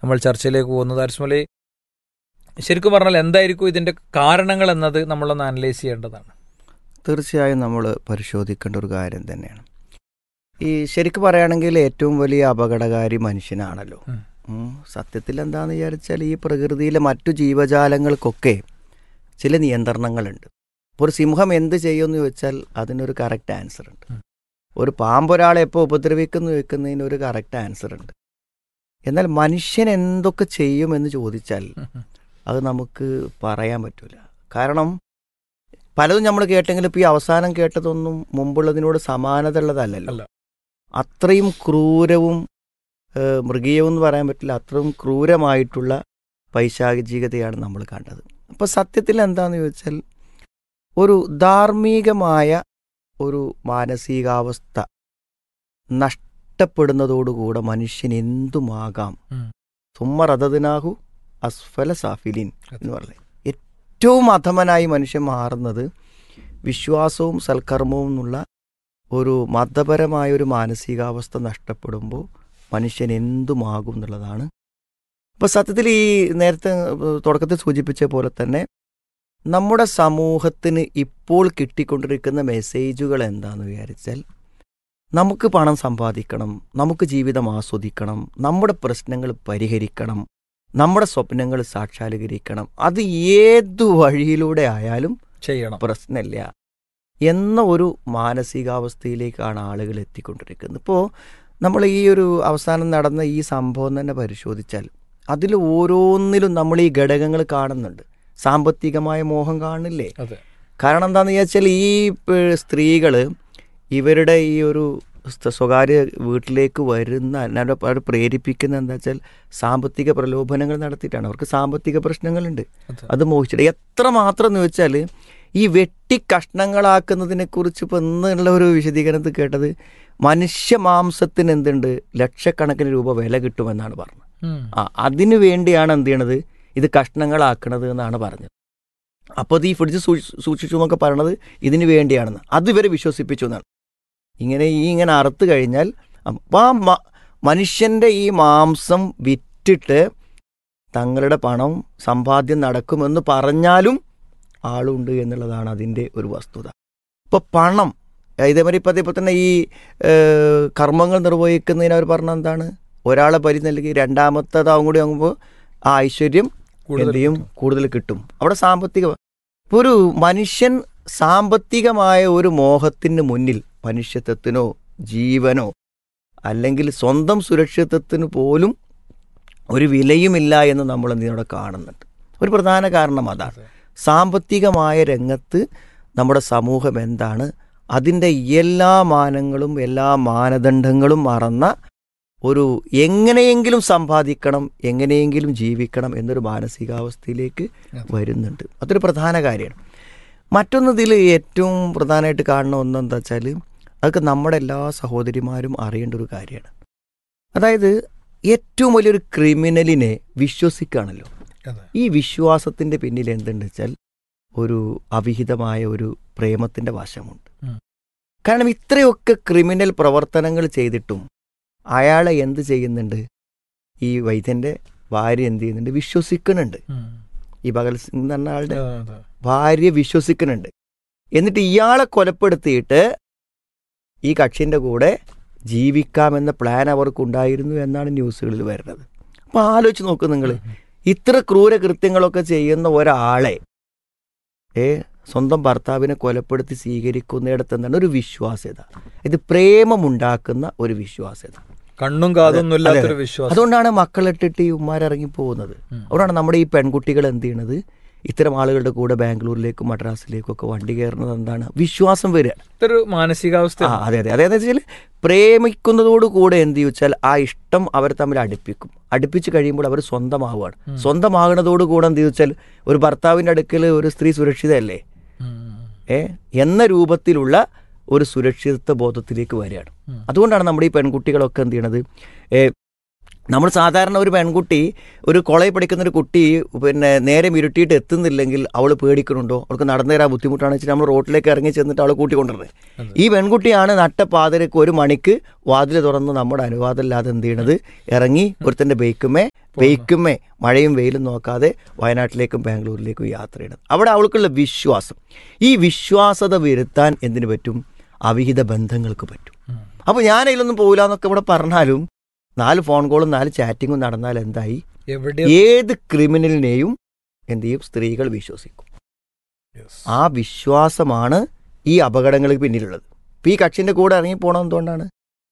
നമ്മൾ ചർച്ചയിലേക്ക് പോകുന്നത് അരിസ്മലി ശരിക്കും പറഞ്ഞാൽ എന്തായിരിക്കും ഇതിന്റെ കാരണങ്ങൾ എന്നത് നമ്മളൊന്ന് അനലൈസ് ചെയ്യേണ്ടതാണ് തീർച്ചയായും നമ്മൾ പരിശോധിക്കേണ്ട ഒരു കാര്യം തന്നെയാണ് ഈ ശരിക്കും പറയുകയാണെങ്കിൽ ഏറ്റവും വലിയ അപകടകാരി മനുഷ്യനാണല്ലോ ഉം. ഉം. സത്യത്തിൽ എന്താണെന്ന് വിചാരിച്ചാൽ ഈ പ്രകൃതിയിലെ മറ്റു ജീവജാലങ്ങൾക്കൊക്കെ ചില നിയന്ത്രണങ്ങളുണ്ട് ഇപ്പോൾ ഒരു സിംഹം എന്ത് ചെയ്യുമെന്ന് ചോദിച്ചാൽ അതിനൊരു കറക്റ്റ് ആൻസർ ഉണ്ട് ഉം. ഒരു പാമ്പൊരാളെ എപ്പോൾ ഉപദ്രവിക്കുന്നു വെക്കുന്നതിന് ഒരു കറക്റ്റ് ആൻസർ ഉണ്ട് എന്നാൽ മനുഷ്യൻ എന്തൊക്കെ ചെയ്യുമെന്ന് ചോദിച്ചാൽ അത് നമുക്ക് പറയാൻ പറ്റില്ല കാരണം പലതും നമ്മൾ കേട്ടെങ്കിലും ഇപ്പോൾ ഈ അവസാനം കേട്ടതൊന്നും മുമ്പുള്ളതിനോട് സമാനത ഉള്ളതല്ലല്ലോ അല്ല. അത്രയും ക്രൂരവും ഏഹ്, മൃഗീയവും എന്ന് പറയാൻ പറ്റില്ല അത്രയും ക്രൂരമായിട്ടുള്ള പൈശാചികതയാണ് നമ്മൾ കണ്ടത് അപ്പോൾ സത്യത്തിൽ എന്താണെന്ന് ചോദിച്ചാൽ ഒരു ധാർമ്മികമായ ഒരു മാനസികാവസ്ഥ നഷ്ടപ്പെടുന്നതോടുകൂടെ മനുഷ്യൻ എന്തുമാകാം ഉം. സുമ്മ റതദിനാഹു അസ്ഫല സാഫിലിൻ എന്ന് പറഞ്ഞത് ഏറ്റവും അധമനായി മനുഷ്യൻ മാറുന്നത് വിശ്വാസവും സൽക്കർമ്മവും എന്നുള്ള ഒരു മതപരമായ ഒരു മാനസികാവസ്ഥ നഷ്ടപ്പെടുമ്പോൾ മനുഷ്യൻ എന്തുമാകും എന്നുള്ളതാണ് അപ്പോൾ സത്യത്തിൽ ഈ നേരത്തെ ഏഹ്, തുടക്കത്തിൽ സൂചിപ്പിച്ച പോലെ തന്നെ നമ്മുടെ സമൂഹത്തിന് ഇപ്പോൾ കിട്ടിക്കൊണ്ടിരിക്കുന്ന മെസ്സേജുകൾ എന്താണെന്ന് വിചാരിച്ചാൽ നമുക്ക് പണം സമ്പാദിക്കണം നമുക്ക് ജീവിതം ആസ്വദിക്കണം നമ്മുടെ പ്രശ്നങ്ങൾ പരിഹരിക്കണം നമ്മുടെ സ്വപ്നങ്ങൾ സാക്ഷാത്കരിക്കണം അത് ഏതു വഴിയിലൂടെ ആയാലും ചെയ്യണം പ്രശ്നമില്ല എന്ന ഒരു മാനസികാവസ്ഥയിലേക്കാണ് ആളുകൾ എത്തിക്കൊണ്ടിരിക്കുന്നത് ഇപ്പോൾ നമ്മൾ ഈ ഒരു അവസാനം നടന്ന ഈ സംഭവം തന്നെ പരിശോധിച്ചാൽ അതിൽ ഓരോന്നിലും നമ്മൾ ഈ ഘടകങ്ങൾ കാണുന്നുണ്ട് സാമ്പത്തികമായ മോഹം കാണില്ലേ അതെ കാരണം എന്താണെന്ന് വിചാരിച്ചാൽ ഈ സ്ത്രീകൾ ഇവരുടെ ഈ ഒരു സ്ഥ- സ്വകാര്യ വീട്ടിലേക്ക് വരുന്ന അല്ലാതെ അവർ പ്രേരിപ്പിക്കുന്ന എന്താ വെച്ചാൽ സാമ്പത്തിക പ്രലോഭനങ്ങൾ നടത്തിയിട്ടാണ് അവർക്ക് സാമ്പത്തിക പ്രശ്നങ്ങളുണ്ട് അതെ. അത് മോഹിച്ചിട്ട് എത്ര മാത്രം എന്ന് വെച്ചാൽ ഈ വെട്ടി കഷ്ണങ്ങളാക്കുന്നതിനെ കുറിച്ച് ഇപ്പം എന്നുള്ള ഒരു വിശദീകരണത്തിൽ കേട്ടത് മനുഷ്യ മാംസത്തിന് എന്തുണ്ട് ലക്ഷക്കണക്കിന് രൂപ വില കിട്ടുമെന്നാണ് പറഞ്ഞത് ഉം. ആ അതിനു വേണ്ടിയാണ് എന്ത് ചെയ്യണത് ഇത് കഷ്ണങ്ങളാക്കണത് എന്നാണ് പറഞ്ഞത് അപ്പോൾ അത് ഈ ഫ്രിഡ്ജ് സൂക്ഷി- സൂക്ഷിച്ചു എന്നൊക്കെ പറയണത് ഇതിനു വേണ്ടിയാണെന്ന് അത് ഇവരെ വിശ്വസിപ്പിച്ചു എന്നാണ് ഇങ്ങനെ ഈ ഇങ്ങനെ അറുത്ത് കഴിഞ്ഞാൽ അപ്പം ആ മ- മനുഷ്യൻ്റെ ഈ മാംസം വിറ്റിട്ട് തങ്ങളുടെ പണം സമ്പാദ്യം നടക്കുമെന്ന് പറഞ്ഞാലും ആളുണ്ട് എന്നുള്ളതാണ് അതിൻ്റെ ഒരു വസ്തുത ഇപ്പോൾ പണം ഇതേമാതിരി ഇപ്പം അതേപോലെ തന്നെ ഈ ഏഹ്, കർമ്മങ്ങൾ നിർവഹിക്കുന്നതിന് അവർ പറഞ്ഞ എന്താണ് ഒരാളെ പരി നൽകി രണ്ടാമത്തേതാവും കൂടി ആകുമ്പോൾ ആ ഐശ്വര്യം കൂടുതൽ എന്ത് ചെയ്യും കൂടുതൽ കിട്ടും അവിടെ സാമ്പത്തിക ഇപ്പൊ ഒരു മനുഷ്യൻ സാമ്പത്തികമായ ഒരു മോഹത്തിന് മുന്നിൽ മനുഷ്യത്വത്തിനോ ജീവനോ അല്ലെങ്കിൽ സ്വന്തം സുരക്ഷിതത്വത്തിന് പോലും ഒരു വിലയുമില്ല എന്ന് നമ്മൾ എന്തിനോടെ കാണുന്നുണ്ട് ഒരു പ്രധാന കാരണം അതാണ് അതെ. സാമ്പത്തികമായ രംഗത്ത് നമ്മുടെ സമൂഹം എന്താണ് അതിൻ്റെ എല്ലാ മാനങ്ങളും എല്ലാ മാനദണ്ഡങ്ങളും മറന്ന ഒരു എങ്ങനെയെങ്കിലും സമ്പാദിക്കണം എങ്ങനെയെങ്കിലും ജീവിക്കണം എന്നൊരു മാനസികാവസ്ഥയിലേക്ക് അതെ. വരുന്നുണ്ട് അതൊരു പ്രധാന കാര്യമാണ് മറ്റൊന്ന് ഇതിൽ ഏറ്റവും പ്രധാനമായിട്ട് കാണുന്ന ഒന്നെന്താ വെച്ചാൽ അതൊക്കെ നമ്മുടെ എല്ലാ സഹോദരിമാരും അറിയേണ്ട ഒരു കാര്യമാണ് അതായത് ഏറ്റവും വലിയൊരു ക്രിമിനലിനെ വിശ്വസിക്കുകയാണല്ലോ അതെ. ഈ വിശ്വാസത്തിൻ്റെ പിന്നിൽ എന്തുണ്ട് വെച്ചാൽ ഒരു അവിഹിതമായ ഒരു പ്രേമത്തിൻ്റെ വശമുണ്ട് ഉം. കാരണം ഇത്രയൊക്കെ ക്രിമിനൽ പ്രവർത്തനങ്ങൾ ചെയ്തിട്ടും അയാളെ എന്ത് ചെയ്യുന്നുണ്ട് ഈ വൈദ്യൻ്റെ ഭാര്യ എന്ത് ചെയ്യുന്നുണ്ട് വിശ്വസിക്കുന്നുണ്ട് ഉം. ഈ ഭഗൽ സിംഗ് എന്ന് പറഞ്ഞ ആളുടെ അതെ, അതെ. ഭാര്യ വിശ്വസിക്കുന്നുണ്ട് എന്നിട്ട് ഇയാളെ കൊലപ്പെടുത്തിയിട്ട് ഈ കക്ഷിൻ്റെ കൂടെ ജീവിക്കാമെന്ന പ്ലാൻ അവർക്കുണ്ടായിരുന്നു എന്നാണ് ന്യൂസുകളിൽ വരുന്നത് അപ്പോൾ ആലോചിച്ച് നോക്ക് നിങ്ങൾ ഇത്ര ക്രൂര കൃത്യങ്ങളൊക്കെ ചെയ്യുന്ന ഒരാളെ ഏ സ്വന്തം ഭർത്താവിനെ കൊലപ്പെടുത്തി സ്വീകരിക്കുന്നിടത്ത് എന്താണ് ഒരു വിശ്വാസ്യത ഇത് പ്രേമമുണ്ടാക്കുന്ന ഒരു വിശ്വാസ്യത കണ്ണും കാതൊന്നും ഇല്ലാത്തൊരു അതെ. വിശ്വാസം അതുകൊണ്ടാണ് മക്കളിട്ടിട്ട് ഈ ഉമ്മാരിറങ്ങി പോകുന്നത് ഉം. അതുകൊണ്ടാണ് നമ്മുടെ ഈ പെൺകുട്ടികൾ എന്ത് ചെയ്യണത് ഇത്തരം ആളുകളുടെ കൂടെ ബാംഗ്ലൂരിലേക്കും മദ്രാസിലേക്കും ഒക്കെ വണ്ടി കയറുന്നത് എന്താണ് വിശ്വാസം വരിക ഇതൊരു മാനസികാവസ്ഥ ആ അതെ അതെ അതായത് വെച്ചാൽ പ്രേമിക്കുന്നതോട് കൂടെ എന്ത് ചോദിച്ചാൽ ആ ഇഷ്ടം അവർ തമ്മിൽ അടുപ്പിക്കും അടുപ്പിച്ച് കഴിയുമ്പോൾ അവർ സ്വന്തമാവുകയാണ് ഉം. സ്വന്തമാകുന്നതോട് കൂടെ എന്ത് ചോദിച്ചാൽ ഒരു ഭർത്താവിൻ്റെ അടുക്കൽ ഒരു സ്ത്രീ സുരക്ഷിതയല്ലേ ഏ എന്ന രൂപത്തിലുള്ള ഒരു സുരക്ഷിതത്വ ബോധത്തിലേക്ക് വരികയാണ് അതുകൊണ്ടാണ് നമ്മുടെ ഈ പെൺകുട്ടികളൊക്കെ എന്ത് ചെയ്യണത് ഏ, നമ്മൾ സാധാരണ ഒരു പെൺകുട്ടി ഒരു കോളേജിൽ പഠിക്കുന്ന ഒരു കുട്ടി പിന്നെ നേരെ ഇരുട്ടിയിട്ട് എത്തുന്നില്ലെങ്കിൽ അവൾ പേടിക്കുന്നുണ്ടോ അവൾക്ക് നടന്നു തരാൻ ബുദ്ധിമുട്ടാണെന്ന് വെച്ചാൽ നമ്മൾ റോട്ടിലേക്ക് ഇറങ്ങി ചെന്നിട്ട് അവളെ കൂട്ടിക്കൊണ്ടിരുന്നത് ഈ പെൺകുട്ടിയാണ് നട്ടപ്പാതിരക്ക് ഒരു മണിക്ക് വാതിൽ തുറന്ന് നമ്മുടെ അനുവാദമില്ലാതെ എന്ത് ചെയ്യണത് ഇറങ്ങി ഒരുത്തൻ്റെ ബൈക്കുമേ ബൈക്കുമേ മഴയും വെയിലും നോക്കാതെ വയനാട്ടിലേക്കും ബാംഗ്ലൂരിലേക്കും യാത്ര ചെയ്യണം അവിടെ അവൾക്കുള്ള വിശ്വാസം ഈ വിശ്വാസത വരുത്താൻ എന്തിനു പറ്റും അവിഹിത ബന്ധങ്ങൾക്ക് പറ്റും അപ്പോൾ ഞാൻ അതിലൊന്നും പോകില്ല എന്നൊക്കെ ഇവിടെ പറഞ്ഞാലും നാല് ഫോൺ കോളും നാല് ചാറ്റിങ്ങും നടന്നാൽ എന്തായി എവിടെ ഏത് ക്രിമിനലിനെയും എന്ത് ചെയ്യും സ്ത്രീകൾ വിശ്വസിക്കും ആ വിശ്വാസമാണ് ഈ അപകടങ്ങൾക്ക് പിന്നിലുള്ളത് ഇപ്പം ഈ കക്ഷിൻ്റെ കൂടെ ഇറങ്ങി പോകണം എന്തുകൊണ്ടാണ്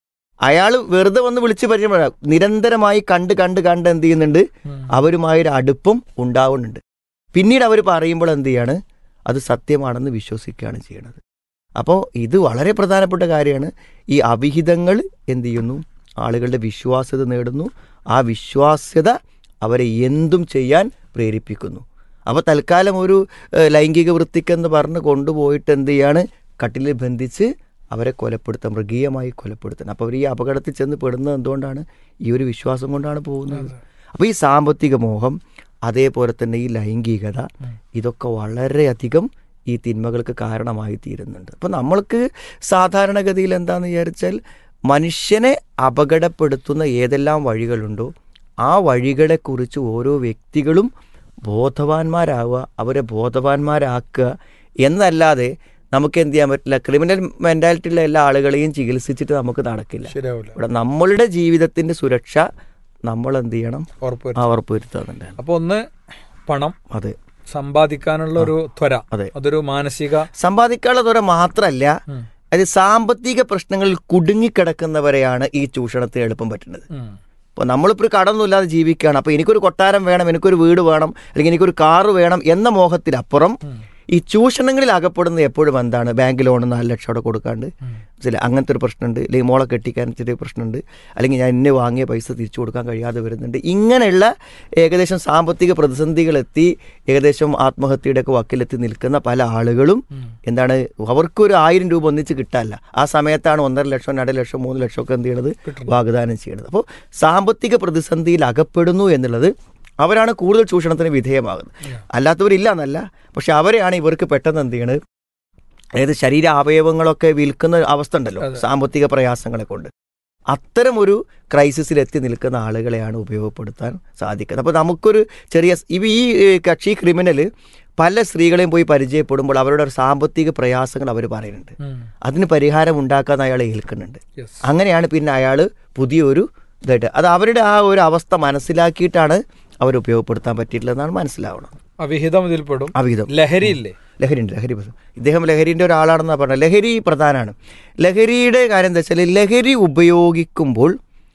അയാൾ വെറുതെ വന്ന് വിളിച്ച് പരിചയപ്പെടാ നിരന്തരമായി കണ്ട് കണ്ട് കണ്ട് എന്ത് ചെയ്യുന്നുണ്ട് അവരുമായൊരു അടുപ്പം ഉണ്ടാവുന്നുണ്ട് പിന്നീട് അവർ പറയുമ്പോൾ എന്ത് ചെയ്യാണ് അത് സത്യമാണെന്ന് വിശ്വസിക്കുകയാണ് ചെയ്യുന്നത് അപ്പോൾ ഇത് വളരെ പ്രധാനപ്പെട്ട കാര്യമാണ് ഈ അവിഹിതങ്ങൾ എന്ത് ചെയ്യുന്നു ആളുകളുടെ വിശ്വാസ്യത നേടുന്നു ആ വിശ്വാസ്യത അവരെ എന്തും ചെയ്യാൻ പ്രേരിപ്പിക്കുന്നു അപ്പോൾ തൽക്കാലം ഒരു ഏഹ്, ലൈംഗിക വൃത്തിക്കെന്ന് പറഞ്ഞ് കൊണ്ടുപോയിട്ട് എന്ത് ചെയ്യാണ് കട്ടിലിൽ ബന്ധിച്ച് അവരെ കൊലപ്പെടുത്താൻ മൃഗീയമായി കൊലപ്പെടുത്തണം അപ്പോൾ അവർ ഈ അപകടത്തിൽ ചെന്ന് പെടുന്നത് എന്തുകൊണ്ടാണ് ഈ ഒരു വിശ്വാസം കൊണ്ടാണ് പോകുന്നത് അപ്പോൾ ഈ സാമ്പത്തിക മോഹം അതേപോലെ തന്നെ ഈ ലൈംഗികത ഇതൊക്കെ വളരെയധികം ഈ തിന്മകൾക്ക് കാരണമായി തീരുന്നുണ്ട് അപ്പോൾ നമ്മൾക്ക് സാധാരണഗതിയിൽ എന്താണെന്ന് വിചാരിച്ചാൽ മനുഷ്യനെ അപകടപ്പെടുത്തുന്ന ഏതെല്ലാം വഴികളുണ്ടോ ആ വഴികളെക്കുറിച്ച് ഓരോ വ്യക്തികളും ബോധവാന്മാരാവുക അവരെ ബോധവാന്മാരാക്കുക എന്നല്ലാതെ നമുക്ക് എന്ത് ചെയ്യാൻ പറ്റില്ല ക്രിമിനൽ മെൻറ്റാലിറ്റിയുള്ള എല്ലാ ആളുകളെയും ചികിത്സിച്ചിട്ട് നമുക്ക് നടക്കില്ല ശരിയാവില്ല ഇവിടെ നമ്മളുടെ ജീവിതത്തിൻ്റെ സുരക്ഷ നമ്മൾ എന്ത് ചെയ്യണം ഉറപ്പ് ആ ഉറപ്പുവരുത്താന്നുണ്ട് അപ്പൊ ഒന്ന് പണം അതെ സമ്പാദിക്കാനുള്ള ഒരു ത്വര അതെ. അതൊരു മാനസിക സമ്പാദിക്കാനുള്ള ദൂരം മാത്രമല്ല ഉം. അത് സാമ്പത്തിക പ്രശ്നങ്ങളിൽ കുടുങ്ങിക്കിടക്കുന്നവരെയാണ് ഈ ചൂഷണത്തിന് എളുപ്പം പറ്റുന്നത് ഉം. ഇപ്പോൾ നമ്മളിപ്പോൾ ഒരു കടമൊന്നുമില്ലാതെ ജീവിക്കുകയാണ് അപ്പോൾ എനിക്കൊരു കൊട്ടാരം വേണം എനിക്കൊരു വീട് വേണം അല്ലെങ്കിൽ എനിക്കൊരു കാറ് വേണം എന്ന മോഹത്തിലപ്പുറം ഈ ചൂഷണങ്ങളിൽ അകപ്പെടുന്നത് എപ്പോഴും എന്താണ് ബാങ്ക് ലോൺ നാല് ലക്ഷം അവിടെ കൊടുക്കാണ്ട് ചില അങ്ങനത്തെ ഒരു പ്രശ്നമുണ്ട് അല്ലെങ്കിൽ മോളെ കെട്ടിക്കാൻ ചെറിയ പ്രശ്നമുണ്ട് അല്ലെങ്കിൽ ഞാൻ ഇന്ന് വാങ്ങിയ പൈസ തിരിച്ചു കൊടുക്കാൻ കഴിയാതെ വരുന്നുണ്ട് ഇങ്ങനെയുള്ള ഏകദേശം സാമ്പത്തിക പ്രതിസന്ധികളെത്തി ഏകദേശം ആത്മഹത്യയുടെയൊക്കെ വക്കിലെത്തി നിൽക്കുന്ന പല ആളുകളും എന്താണ് അവർക്കൊരു ആയിരം രൂപ ഒന്നിച്ച് കിട്ടാല്ല ആ സമയത്താണ് ഒന്നര ലക്ഷം രണ്ട് ലക്ഷം മൂന്ന് ലക്ഷം ഒക്കെ എന്ത് ചെയ്യണത് വാഗ്ദാനം ചെയ്യണത് അപ്പോൾ സാമ്പത്തിക പ്രതിസന്ധിയിൽ അകപ്പെടുന്നു എന്നുള്ളത് അവരാണ് കൂടുതൽ ചൂഷണത്തിന് വിധേയമാകുന്നത് അല്ലാത്തവരില്ല എന്നല്ല പക്ഷെ അവരെയാണ് ഇവർക്ക് പെട്ടെന്ന് എന്ത് ചെയ്യണത് അതായത് ശരീര അവയവങ്ങളൊക്കെ വിൽക്കുന്ന അവസ്ഥ ഉണ്ടല്ലോ സാമ്പത്തിക പ്രയാസങ്ങളെ കൊണ്ട് അത്തരം ഒരു ക്രൈസിസിൽ എത്തി നിൽക്കുന്ന ആളുകളെയാണ് ഉപയോഗപ്പെടുത്താൻ സാധിക്കുന്നത് അപ്പോൾ നമുക്കൊരു ചെറിയ ഇവ ഈ ഏഹ്, കക്ഷി ക്രിമിനൽ പല സ്ത്രീകളെയും പോയി പരിചയപ്പെടുമ്പോൾ അവരുടെ ഒരു സാമ്പത്തിക പ്രയാസങ്ങൾ അവർ പറയുന്നുണ്ട് ഉം. അതിന് പരിഹാരം ഉണ്ടാക്കാൻ അയാളെ ഏൽക്കുന്നുണ്ട് Yes. അങ്ങനെയാണ് പിന്നെ അയാൾ പുതിയൊരു ഇതായിട്ട് അത് അവരുടെ ആ ഒരു അവസ്ഥ മനസ്സിലാക്കിയിട്ടാണ് അവർ ഉപയോഗപ്പെടുത്താൻ പറ്റിയിട്ടുള്ളതെന്നാണ് മനസ്സിലാവണം അവിഹിതം ഇതിൽപ്പെടും അവിഹിതം ലഹരി ഇല്ലേ ലഹരി ഉണ്ട് ലഹരി പ്രധാനം ഇദ്ദേഹം ലഹരിൻ്റെ ഒരാളാണെന്നാണ് പറഞ്ഞത് ലഹരി പ്രധാനമാണ് ലഹരിയുടെ കാര്യം എന്താ വെച്ചാൽ ലഹരി ഉപയോഗിക്കുമ്പോൾ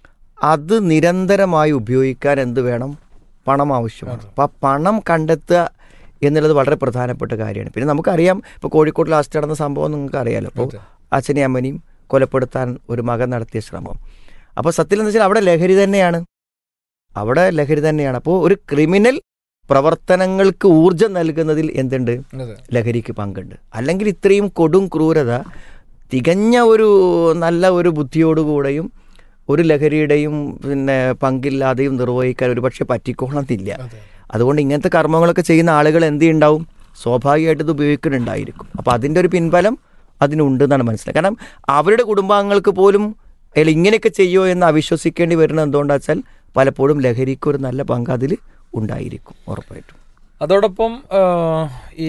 അത് നിരന്തരമായി ഉപയോഗിക്കാൻ എന്ത് വേണം പണം ആവശ്യമാണ് അപ്പം ആ പണം കണ്ടെത്തുക എന്നുള്ളത് വളരെ പ്രധാനപ്പെട്ട കാര്യമാണ് പിന്നെ നമുക്കറിയാം ഇപ്പോൾ കോഴിക്കോട് ലാസ്റ്റ് നടന്ന സംഭവം നിങ്ങൾക്ക് അറിയാലോ അപ്പോൾ അച്ഛനെയും അമ്മനെയും കൊലപ്പെടുത്താൻ ഒരു മകൻ നടത്തിയ ശ്രമം അപ്പോൾ സത്യം എന്ന് വെച്ചാൽ അവിടെ ലഹരി തന്നെയാണ് അവിടെ ലഹരി തന്നെയാണ് അപ്പോൾ ഒരു ക്രിമിനൽ പ്രവർത്തനങ്ങൾക്ക് ഊർജം നൽകുന്നതിൽ എന്തുണ്ട് അതെ ലഹരിക്ക് പങ്കുണ്ട് അല്ലെങ്കിൽ ഇത്രയും കൊടും ക്രൂരത തികഞ്ഞ ഒരു നല്ല ഒരു ബുദ്ധിയോടുകൂടെയും ഒരു ലഹരിയുടെയും പിന്നെ പങ്കില്ലാതെയും നിർവഹിക്കാൻ ഒരുപക്ഷെ പറ്റിക്കോളന്നില്ല അതെ അതുകൊണ്ട് ഇങ്ങനത്തെ കർമ്മങ്ങളൊക്കെ ചെയ്യുന്ന ആളുകൾ എന്ത് ഉണ്ടാവും സ്വാഭാവികമായിട്ട് ഇത് ഉപയോഗിക്കുന്നുണ്ടായിരിക്കും അപ്പോൾ അതിൻ്റെ ഒരു പിൻബലം അതിനുണ്ട് എന്നാണ് മനസ്സിലായത് കാരണം അവരുടെ കുടുംബാംഗങ്ങൾക്ക് പോലും അയാൾ ഇങ്ങനെയൊക്കെ ചെയ്യുമോ എന്ന് അവിശ്വസിക്കേണ്ടി വരുന്നത് എന്തുകൊണ്ടാ വെച്ചാൽ പലപ്പോഴും ലഹരിക്ക് ഒരു നല്ല പങ്ക് അതിൽ ഉണ്ടായിരിക്കും ഉറപ്പായിട്ടും അതോടൊപ്പം ആ, ഈ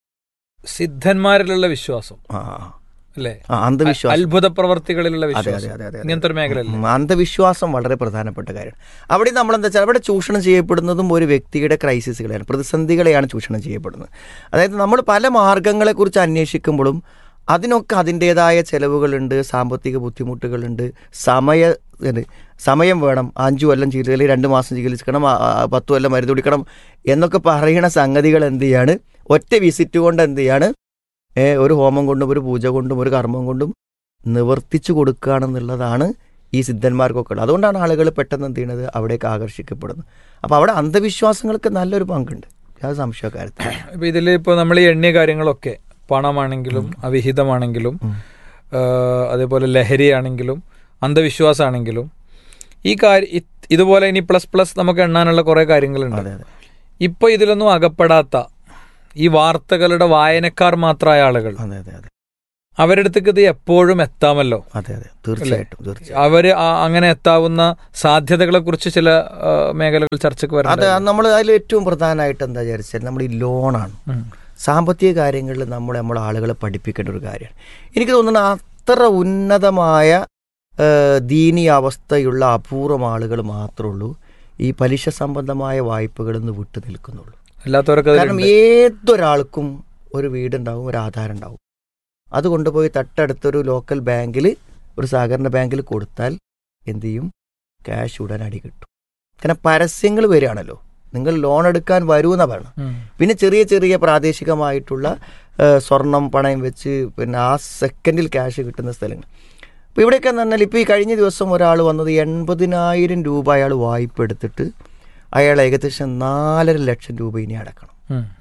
സിദ്ധന്മാരിലുള്ള വിശ്വാസം ആ ആ. അല്ലേ ആ, അന്ധവിശ്വാസം അത്ഭുത പ്രവർത്തികളിലുള്ള അതെ വിശ്വാസം അതെ അതെ അതെ ഇങ്ങനത്തെ ഒരു മേഖലയല്ലേ ഉം, അന്ധവിശ്വാസം വളരെ പ്രധാനപ്പെട്ട കാര്യമാണ് അവിടെ നമ്മളെന്താ വെച്ചാൽ അവിടെ ചൂഷണം ചെയ്യപ്പെടുന്നതും ഒരു വ്യക്തിയുടെ ക്രൈസിസുകളെയാണ് പ്രതിസന്ധികളെയാണ് ചൂഷണം ചെയ്യപ്പെടുന്നത് അതായത് നമ്മൾ പല മാർഗങ്ങളെക്കുറിച്ച് അന്വേഷിക്കുമ്പോഴും അതിനൊക്കെ അതിൻ്റേതായ ചെലവുകളുണ്ട് സാമ്പത്തിക ബുദ്ധിമുട്ടുകളുണ്ട് സമയ ഇത് സമയം വേണം അഞ്ചു കൊല്ലം ചികിത്സ രണ്ട് മാസം ചികിത്സിക്കണം ആ, ആ, പത്ത് കൊല്ലം മരുന്ന് കുടിക്കണം എന്നൊക്കെ പറയുന്ന സംഗതികൾ എന്ത് ചെയ്യാണ് ഒറ്റ വിസിറ്റ് കൊണ്ട് എന്ത് ചെയ്യാണ് ഏ, ഒരു ഹോമം കൊണ്ടും ഒരു പൂജ കൊണ്ടും ഒരു കർമ്മം കൊണ്ടും നിവർത്തിച്ചു കൊടുക്കുകയാണെന്നുള്ളതാണ് ഈ സിദ്ധന്മാർക്കൊക്കെ ഉള്ളത് അതുകൊണ്ടാണ് ആളുകൾ പെട്ടെന്ന് എന്ത് ചെയ്യണത് അവിടേക്ക് ആകർഷിക്കപ്പെടുന്നത് അപ്പോൾ അവിടെ അന്ധവിശ്വാസങ്ങൾക്ക് നല്ലൊരു പങ്കുണ്ട് അത് സംശയക്കാര്യത്തിൽ ഇപ്പൊ ഇതിൽ ഇപ്പോൾ നമ്മൾ ഈ എണ്ണിയ കാര്യങ്ങളൊക്കെ പണമാണെങ്കിലും അവിഹിതമാണെങ്കിലും ആ, അതേപോലെ ലഹരിയാണെങ്കിലും അന്ധവിശ്വാസമാണെങ്കിലും ഈ കാര്യം ഇതുപോലെ ഇനി പ്ലസ് പ്ലസ് നമുക്ക് എണ്ണാനുള്ള കുറെ കാര്യങ്ങളുണ്ട് അതെ അതെ ഇപ്പൊ ഇതിലൊന്നും അകപ്പെടാത്ത ഈ വാർത്തകളുടെ വായനക്കാർ മാത്രമായ ആളുകൾ അതെ അതെ അതെ അവരുടെ അടുത്തേക്ക് ഇത് എപ്പോഴും എത്താമല്ലോ അതെ അതെ തീർച്ചയായിട്ടും തീർച്ചയായിട്ടും അവര് ആ- അങ്ങനെ എത്താവുന്ന സാധ്യതകളെ കുറിച്ച് ചില ആ, മേഖലകൾ ചർച്ചയ്ക്ക് അത് വരുന്നത് നമ്മൾ അതിൽ ഏറ്റവും പ്രധാനമായിട്ട് എന്താ വിചാരിച്ചാൽ നമ്മൾ ഈ ലോണാണ് സാമ്പത്തിക കാര്യങ്ങളിൽ നമ്മൾ നമ്മുടെ ആളുകളെ പഠിപ്പിക്കേണ്ട ഒരു കാര്യമാണ് എനിക്ക് തോന്നുന്നു അത്ര ഉന്നതമായ ആ, ദീനീ അവസ്ഥയുള്ള അപൂർവം ആളുകൾ മാത്രമേ ഉള്ളൂ ഈ പലിശ സംബന്ധമായ വായ്പകളിൽ നിന്ന് വിട്ടു നിൽക്കുന്നുള്ളൂ അല്ലാത്തവർക്ക് കാരണം ഏതൊരാൾക്കും ഒരു വീടുണ്ടാവും ഒരു ആധാരം ഉണ്ടാവും അത് കൊണ്ടുപോയി തൊട്ടടുത്തൊരു ലോക്കൽ ബാങ്കിൽ ഒരു സഹകരണ ബാങ്കിൽ കൊടുത്താൽ എന്ത് ചെയ്യും ക്യാഷ് ഉടൻ അടി കിട്ടും കാരണം പരസ്യങ്ങൾ വരികയാണല്ലോ നിങ്ങൾ ലോൺ എടുക്കാൻ വരൂ എന്നാ പറയണം പിന്നെ ചെറിയ ചെറിയ പ്രാദേശികമായിട്ടുള്ള ആ, സ്വർണം പണയം വെച്ച് പിന്നെ ആ സെക്കൻഡിൽ ക്യാഷ് കിട്ടുന്ന സ്ഥലങ്ങൾ അപ്പോൾ ഇവിടെയൊക്കെ എന്ന് പറഞ്ഞാൽ ഇപ്പോൾ ഈ കഴിഞ്ഞ ദിവസം ഒരാൾ വന്നത് എൺപതിനായിരം രൂപ അയാൾ വായ്പ എടുത്തിട്ട് അയാൾ ഏകദേശം നാലര ലക്ഷം രൂപ ഇനി അടക്കണം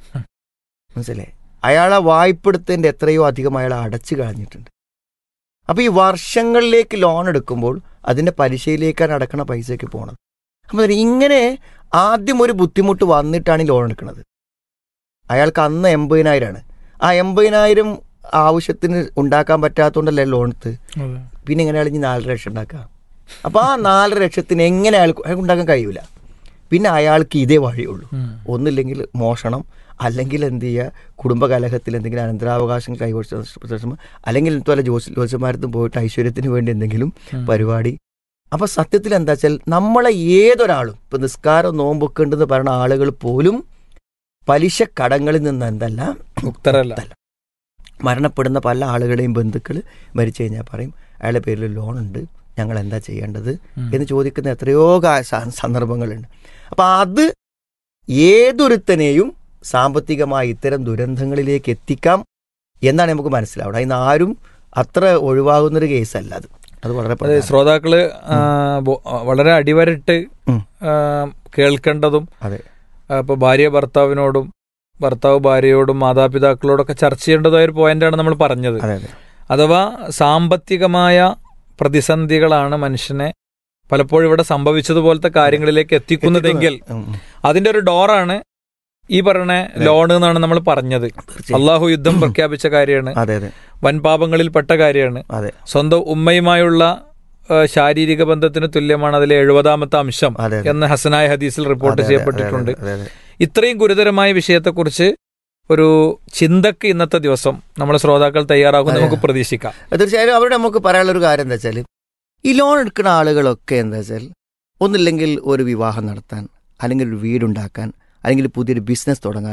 മനസ്സിലായി അയാളെ വായ്പ എടുത്തതിൻ്റെ എത്രയോ അധികം അയാൾ അടച്ചു കളഞ്ഞിട്ടുണ്ട് അപ്പോൾ ഈ വർഷങ്ങളിലേക്ക് ലോൺ എടുക്കുമ്പോൾ അതിൻ്റെ പലിശയിലേക്കാണ് അടക്കണ പൈസയ്ക്ക് പോണത് അപ്പോൾ ഇങ്ങനെ ആദ്യം ഒരു ബുദ്ധിമുട്ട് വന്നിട്ടാണ് ഈ ലോൺ എടുക്കുന്നത് അയാൾക്ക് അന്ന് എൺപതിനായിരമാണ് ആ എൺപതിനായിരം ആവശ്യത്തിന് ഉണ്ടാക്കാൻ പറ്റാത്തതുകൊണ്ടല്ലേ ലോൺ എടുത്ത് പിന്നെ എങ്ങനെ അയാൾ ഇനി നാലര ലക്ഷം ഉണ്ടാക്കുക അപ്പോൾ ആ നാലര ലക്ഷത്തിന് എങ്ങനെ അയാൾക്ക് അയാൾക്ക് ഉണ്ടാക്കാൻ കഴിയൂല പിന്നെ അയാൾക്ക് ഇതേ വഴിയുള്ളൂ ഒന്നില്ലെങ്കിൽ മോഷണം അല്ലെങ്കിൽ എന്ത് ചെയ്യുക കുടുംബകലഹത്തിൽ എന്തെങ്കിലും അനന്തരാവകാശം കൈവച്ച ശേഷം അല്ലെങ്കിൽ ഇതുപോലെ ജോസ് ജോത്സ്യന്മാരത്തും പോയിട്ട് ഐശ്വര്യത്തിന് വേണ്ടി എന്തെങ്കിലും പരിപാടി അപ്പൊ സത്യത്തിൽ എന്താ വെച്ചാൽ നമ്മളെ ഏതൊരാളും ഇപ്പൊ നിസ്കാരം നോമ്പൊക്കെ ഉണ്ടെന്ന് പറയുന്ന ആളുകൾ പോലും പലിശ കടങ്ങളിൽ നിന്ന് എന്തല്ല മുക്തരല്ല മുക്തല്ല. മരണപ്പെടുന്ന പല ആളുകളെയും ബന്ധുക്കൾ മരിച്ചു കഴിഞ്ഞാൽ പറയും അയാളുടെ പേരിൽ ലോൺ ഉണ്ട് ഞങ്ങൾ എന്താ ചെയ്യേണ്ടത് എന്ന് ചോദിക്കുന്ന എത്രയോ കാ- സ- സന്ദർഭങ്ങളുണ്ട് അപ്പം അത് ഏതൊരുത്തനെയും സാമ്പത്തികമായി ഇത്തരം ദുരന്തങ്ങളിലേക്ക് എത്തിക്കാം എന്നാണ് നമുക്ക് മനസ്സിലാവുന്നത് അതിന് ആരും അത്ര ഒഴിവാകുന്നൊരു കേസല്ല അത് അത് വളരെ അതെ പ്രധാനം. ശ്രോതാക്കള് ആ, ബോ- വളരെ അടിവരട്ട് ഉം. ആ, കേൾക്കേണ്ടതും അതെ ആ, ഇപ്പൊ ഭാര്യ ഭർത്താവിനോടും ഭർത്താവ് ഭാര്യയോടും മാതാപിതാക്കളോടൊക്കെ ചർച്ച ചെയ്യേണ്ടതായ ഒരു പോയിന്റാണ് നമ്മൾ പറഞ്ഞത് അതെ അതെ അഥവാ സാമ്പത്തികമായ പ്രതിസന്ധികളാണ് മനുഷ്യനെ പലപ്പോഴും ഇവിടെ സംഭവിച്ചതുപോലത്തെ കാര്യങ്ങളിലേക്ക് എത്തിക്കുന്നതെങ്കിൽ ഉം, ഉം. അതിന്റെ ഒരു ഡോറാണ് ഈ പറയുന്ന ലോൺ എന്നാണ് നമ്മൾ പറഞ്ഞത് തീർച്ചയായും. അള്ളാഹു യുദ്ധം പ്രഖ്യാപിച്ച കാര്യമാണ് അതെ അതെ വൻപാപങ്ങളിൽപ്പെട്ട കാര്യമാണ് അതെ സ്വന്തം ഉമ്മയുമായുള്ള ആ, ശാരീരിക ബന്ധത്തിന് തുല്യമാണ് അതിലെ എഴുപതാമത്തെ അംശം അതെ അതെ. എന്ന് ഹസനായ ഹദീസിൽ റിപ്പോർട്ട് അതെ, അതെ, ചെയ്യപ്പെട്ടിട്ടുണ്ട് അതെ, അതെ, അതെ. ഇത്രയും ഗുരുതരമായ വിഷയത്തെക്കുറിച്ച് ഒരു ചിന്തക്ക് ഇന്നത്തെ ദിവസം നമ്മുടെ ശ്രോതാക്കൾ തയ്യാറാകും നമുക്ക് പ്രതീക്ഷിക്കാം തീർച്ചയായും അവരോട് നമുക്ക് പറയാനുള്ള ഒരു കാര്യം എന്താ വെച്ചാൽ ഈ ലോൺ എടുക്കുന്ന ആളുകളൊക്കെ എന്താ വെച്ചാൽ ഒന്നില്ലെങ്കിൽ ഒരു വിവാഹം നടത്താൻ അല്ലെങ്കിൽ ഒരു വീടുണ്ടാക്കാൻ അല്ലെങ്കിൽ പുതിയൊരു ബിസിനസ് തുടങ്ങാൻ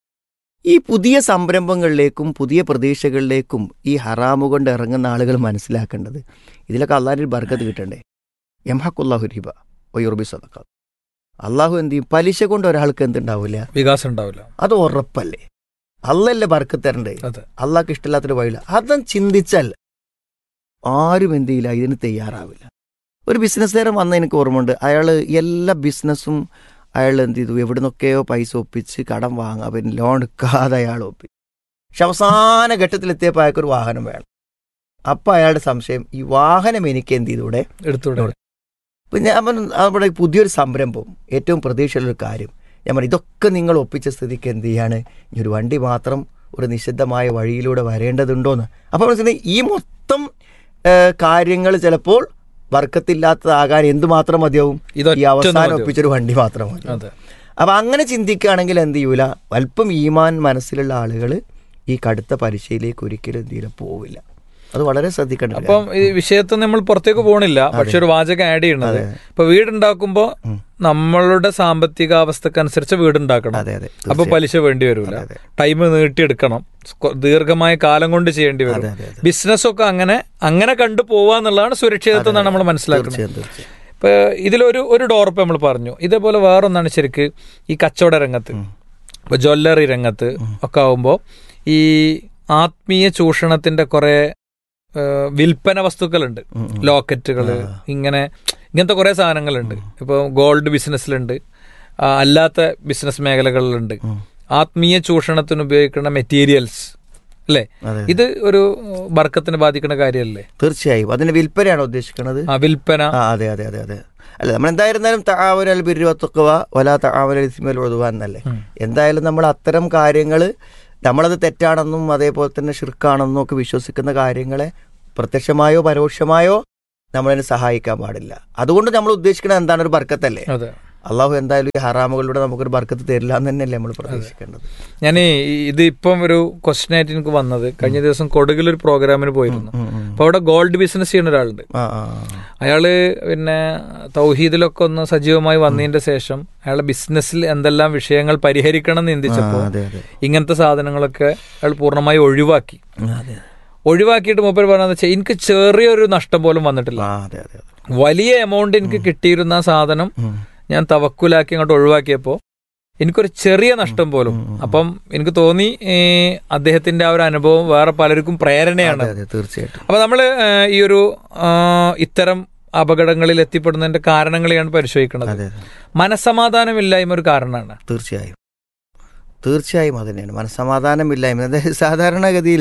ഈ പുതിയ സംരംഭങ്ങളിലേക്കും പുതിയ പ്രതീക്ഷകളിലേക്കും ഈ ഹറാമു കൊണ്ട് ഇറങ്ങുന്ന ആളുകൾ മനസ്സിലാക്കേണ്ടത് ഇതിലൊക്കെ അള്ളാഹിൻ്റെ ബർക്കത്ത് കിട്ടണ്ടേ യംഹക്കുല്ലാഹു രിബ ഒയുർബി സദക്ക അള്ളാഹു എന്ത് ചെയ്യും പലിശ കൊണ്ട് ഒരാൾക്ക് എന്തുണ്ടാവില്ല വികാസം ഉണ്ടാവില്ല അത് ഉറപ്പല്ലേ അല്ലല്ലേ ബർക്കത്ത് തരണ്ടേ അതെ അള്ളാഹ്ക്ക് ഇഷ്ടമില്ലാത്തൊരു വഴിയില്ല അതും ചിന്തിച്ചാൽ ആരും എന്ത് ചെയ്യില്ല ഇതിന് തയ്യാറാവില്ല ഒരു ബിസിനസ്സുകാരൻ വന്ന എനിക്ക് ഓർമ്മയുണ്ട് അയാൾ എല്ലാ ബിസിനസ്സും അയാൾ എന്ത് ചെയ്തു എവിടെ നിന്നൊക്കെയോ പൈസ ഒപ്പിച്ച് കടം വാങ്ങാൻ പിന്നെ ലോൺ എടുക്കാതെ അയാൾ ഒപ്പി പക്ഷെ അവസാന ഘട്ടത്തിലെത്തിയപ്പോൾ അയാൾക്കൊരു വാഹനം വേണം അപ്പം അയാളുടെ സംശയം ഈ വാഹനം എനിക്ക് എന്ത് ചെയ്തൂടെ എടുത്തൂടെ ഇപ്പം ഞാൻ പറഞ്ഞു, നമ്മുടെ പുതിയൊരു സംരംഭം ഏറ്റവും പ്രതീക്ഷയുള്ളൊരു കാര്യം ഞാൻ പറഞ്ഞു ഇതൊക്കെ നിങ്ങൾ ഒപ്പിച്ച സ്ഥിതിക്ക് എന്ത് ചെയ്യാണ് ഈ ഒരു വണ്ടി മാത്രം ഒരു നിഷിദ്ധമായ വഴിയിലൂടെ വരേണ്ടതുണ്ടോന്ന് അപ്പോൾ മനസ്സിലായി ഈ മൊത്തം കാര്യങ്ങൾ ചിലപ്പോൾ വർക്കത്തില്ലാത്തതാകാൻ എന്തുമാത്രം മതിയാവും ഇതൊറ്റ ഈ അവസാനം മതിയാവും. ഒപ്പിച്ചൊരു വണ്ടി മാത്രം മതി അതെ അപ്പൊ അങ്ങനെ ചിന്തിക്കുകയാണെങ്കിൽ എന്ത് ചെയ്യൂല അല്പം ഈമാൻ മനസ്സിലുള്ള ആളുകൾ ഈ കടുത്ത പരീക്ഷയിലേക്ക് ഒരിക്കലും എന്ത് ചെയ്യില്ല പോവില്ല അത് വളരെ ശ്രദ്ധിക്കേണ്ട ഒരു അപ്പം ഈ വിഷയത്തിൽ നമ്മൾ പുറത്തേക്ക് പോകണില്ല പക്ഷെ ഒരു വാചകം ആഡ് ചെയ്യണത് ഇപ്പൊ വീടുണ്ടാക്കുമ്പോ ഉം. നമ്മളുടെ സാമ്പത്തിക അവസ്ഥക്കനുസരിച്ച് വീടുണ്ടാക്കണം അതെ അതെ അപ്പൊ പലിശ വേണ്ടി വരില്ല അതെ. ടൈം നീട്ടിയെടുക്കണം സ്കൊ- ദീർഘമായ കാലം കൊണ്ട് ചെയ്യേണ്ടി വരും അതെ അതെ അതെ ബിസിനസ് ഒക്കെ അങ്ങനെ അങ്ങനെ കണ്ടു പോവാന്നുള്ളതാണ് സുരക്ഷിതത്വം എന്നാണ് നമ്മൾ മനസ്സിലാക്കുന്നത് തീർച്ചയായും തീർച്ചയായും ഇപ്പൊ ഇതിലൊരു ഒരു ഡോർപ്പ് നമ്മൾ പറഞ്ഞു ഇതേപോലെ വേറൊന്നാണ് ശരിക്ക് ഈ കച്ചവട രംഗത്ത് ഇപ്പൊ ജ്വല്ലറി രംഗത്ത് ഒക്കെ ആവുമ്പോൾ ഈ ആത്മീയ ചൂഷണത്തിന്റെ കുറെ ഏഹ്, വിൽപ്പന വസ്തുക്കളുണ്ട് ഉം, ഉം. ലോക്കറ്റുകള് ഇങ്ങനെ ഇങ്ങനത്തെ കുറെ സാധനങ്ങളുണ്ട് ഇപ്പൊ ഗോൾഡ് ബിസിനസ്സിലുണ്ട് ആ, അല്ലാത്ത ബിസിനസ് മേഖലകളിലുണ്ട് ഉം. ആത്മീയ ചൂഷണത്തിന് ഉപയോഗിക്കുന്ന മെറ്റീരിയൽസ് അല്ലേ അതെ ഇത് ഒരു ബർക്കത്തിന് ബാധിക്കുന്ന കാര്യമല്ലേ തീർച്ചയായും അതിന്റെ വിൽപ്പനയാണ് ഉദ്ദേശിക്കുന്നത് ആ വിൽപ്പന ആ അതെ അതെ അതെ അതെ അല്ല നമ്മൾ എന്തായിരുന്നാലും താവരൽ ബിരുവത്തുക്കവ വല താവരൽ ഇസ്മൽ ഒതുവാൻ എന്നല്ലേ ഉം. എന്തായാലും നമ്മൾ അത്തരം കാര്യങ്ങൾ നമ്മളത് തെറ്റാണെന്നും അതേപോലെ തന്നെ ഷിർക്കാണെന്നും ഒക്കെ വിശ്വസിക്കുന്ന കാര്യങ്ങളെ പ്രത്യക്ഷമായോ പരോക്ഷമായോ നമ്മളതിനെ സഹായിക്കാൻ പാടില്ല അതുകൊണ്ട് നമ്മൾ ഉദ്ദേശിക്കുന്നത് എന്താണ് ഒരു ബർക്കത്തല്ലേ അതെ അള്ളാഹു എന്തായാലും ഈ ഹറാമുകളിലൂടെ നമുക്കൊരു ബർക്കത്ത് തരില്ല എന്ന് തന്നെയല്ലേ നമ്മൾ പ്രതീക്ഷിക്കേണ്ടത് ഞാൻ ഇത് ഇപ്പം ഒരു ക്വസ്റ്റ്യൻ ആയിട്ട് എനിക്ക് വന്നത് കഴിഞ്ഞ ദിവസം കൊടുകിലൊരു പ്രോഗ്രാമിന് പോയിരുന്നു ഉം, ഉം. അപ്പൊ അവിടെ ഗോൾഡ് ബിസിനസ് ചെയ്യുന്ന ഒരാളുണ്ട് ആ ആ അയാള് പിന്നെ തൗഹീദിലൊക്കെ ഒന്ന് സജീവമായി വന്നതിന്റെ ശേഷം അയാളുടെ ബിസിനസ്സിൽ എന്തെല്ലാം വിഷയങ്ങൾ പരിഹരിക്കണം എന്ന് ആ, ചിന്തിച്ചപ്പോൾ അതെ അതെ ഇങ്ങനത്തെ സാധനങ്ങളൊക്കെ അയാൾ പൂർണ്ണമായി ഒഴിവാക്കി അതെ ഒഴിവാക്കിയിട്ട് മൂപ്പർ പറഞ്ഞതെന്ന് വെച്ചാൽ എനിക്ക് ചെറിയൊരു നഷ്ടം പോലും വന്നിട്ടില്ല ആ അതെ അതെ അതെ വലിയ എമൗണ്ട് എനിക്ക് കിട്ടിയിരുന്ന ആ സാധനം ഉം. ഞാൻ തവക്കുലാക്കി അങ്ങോട്ട് ഒഴിവാക്കിയപ്പോൾ എനിക്കൊരു ചെറിയ നഷ്ടം പോലും അപ്പം എനിക്ക് തോന്നി ഏ, അദ്ദേഹത്തിന്റെ ആ ഒരു അനുഭവം വേറെ പലർക്കും പ്രേരണയാണ് അതെ അതെ തീർച്ചയായിട്ടും അപ്പൊ നമ്മൾ ഈ ഒരു ആ, ഇത്തരം അപകടങ്ങളിൽ എത്തിപ്പെടുന്നതിന്റെ കാരണങ്ങളെയാണ് പരിശോധിക്കുന്നത് അതെ അതെ മനസമാധാനമില്ലായ്മ ഒരു കാരണമാണ് തീർച്ചയായും തീർച്ചയായും അത് തന്നെയാണ് മനസ്സമാധാനമില്ലായ്മ അതായത് സാധാരണഗതിയിൽ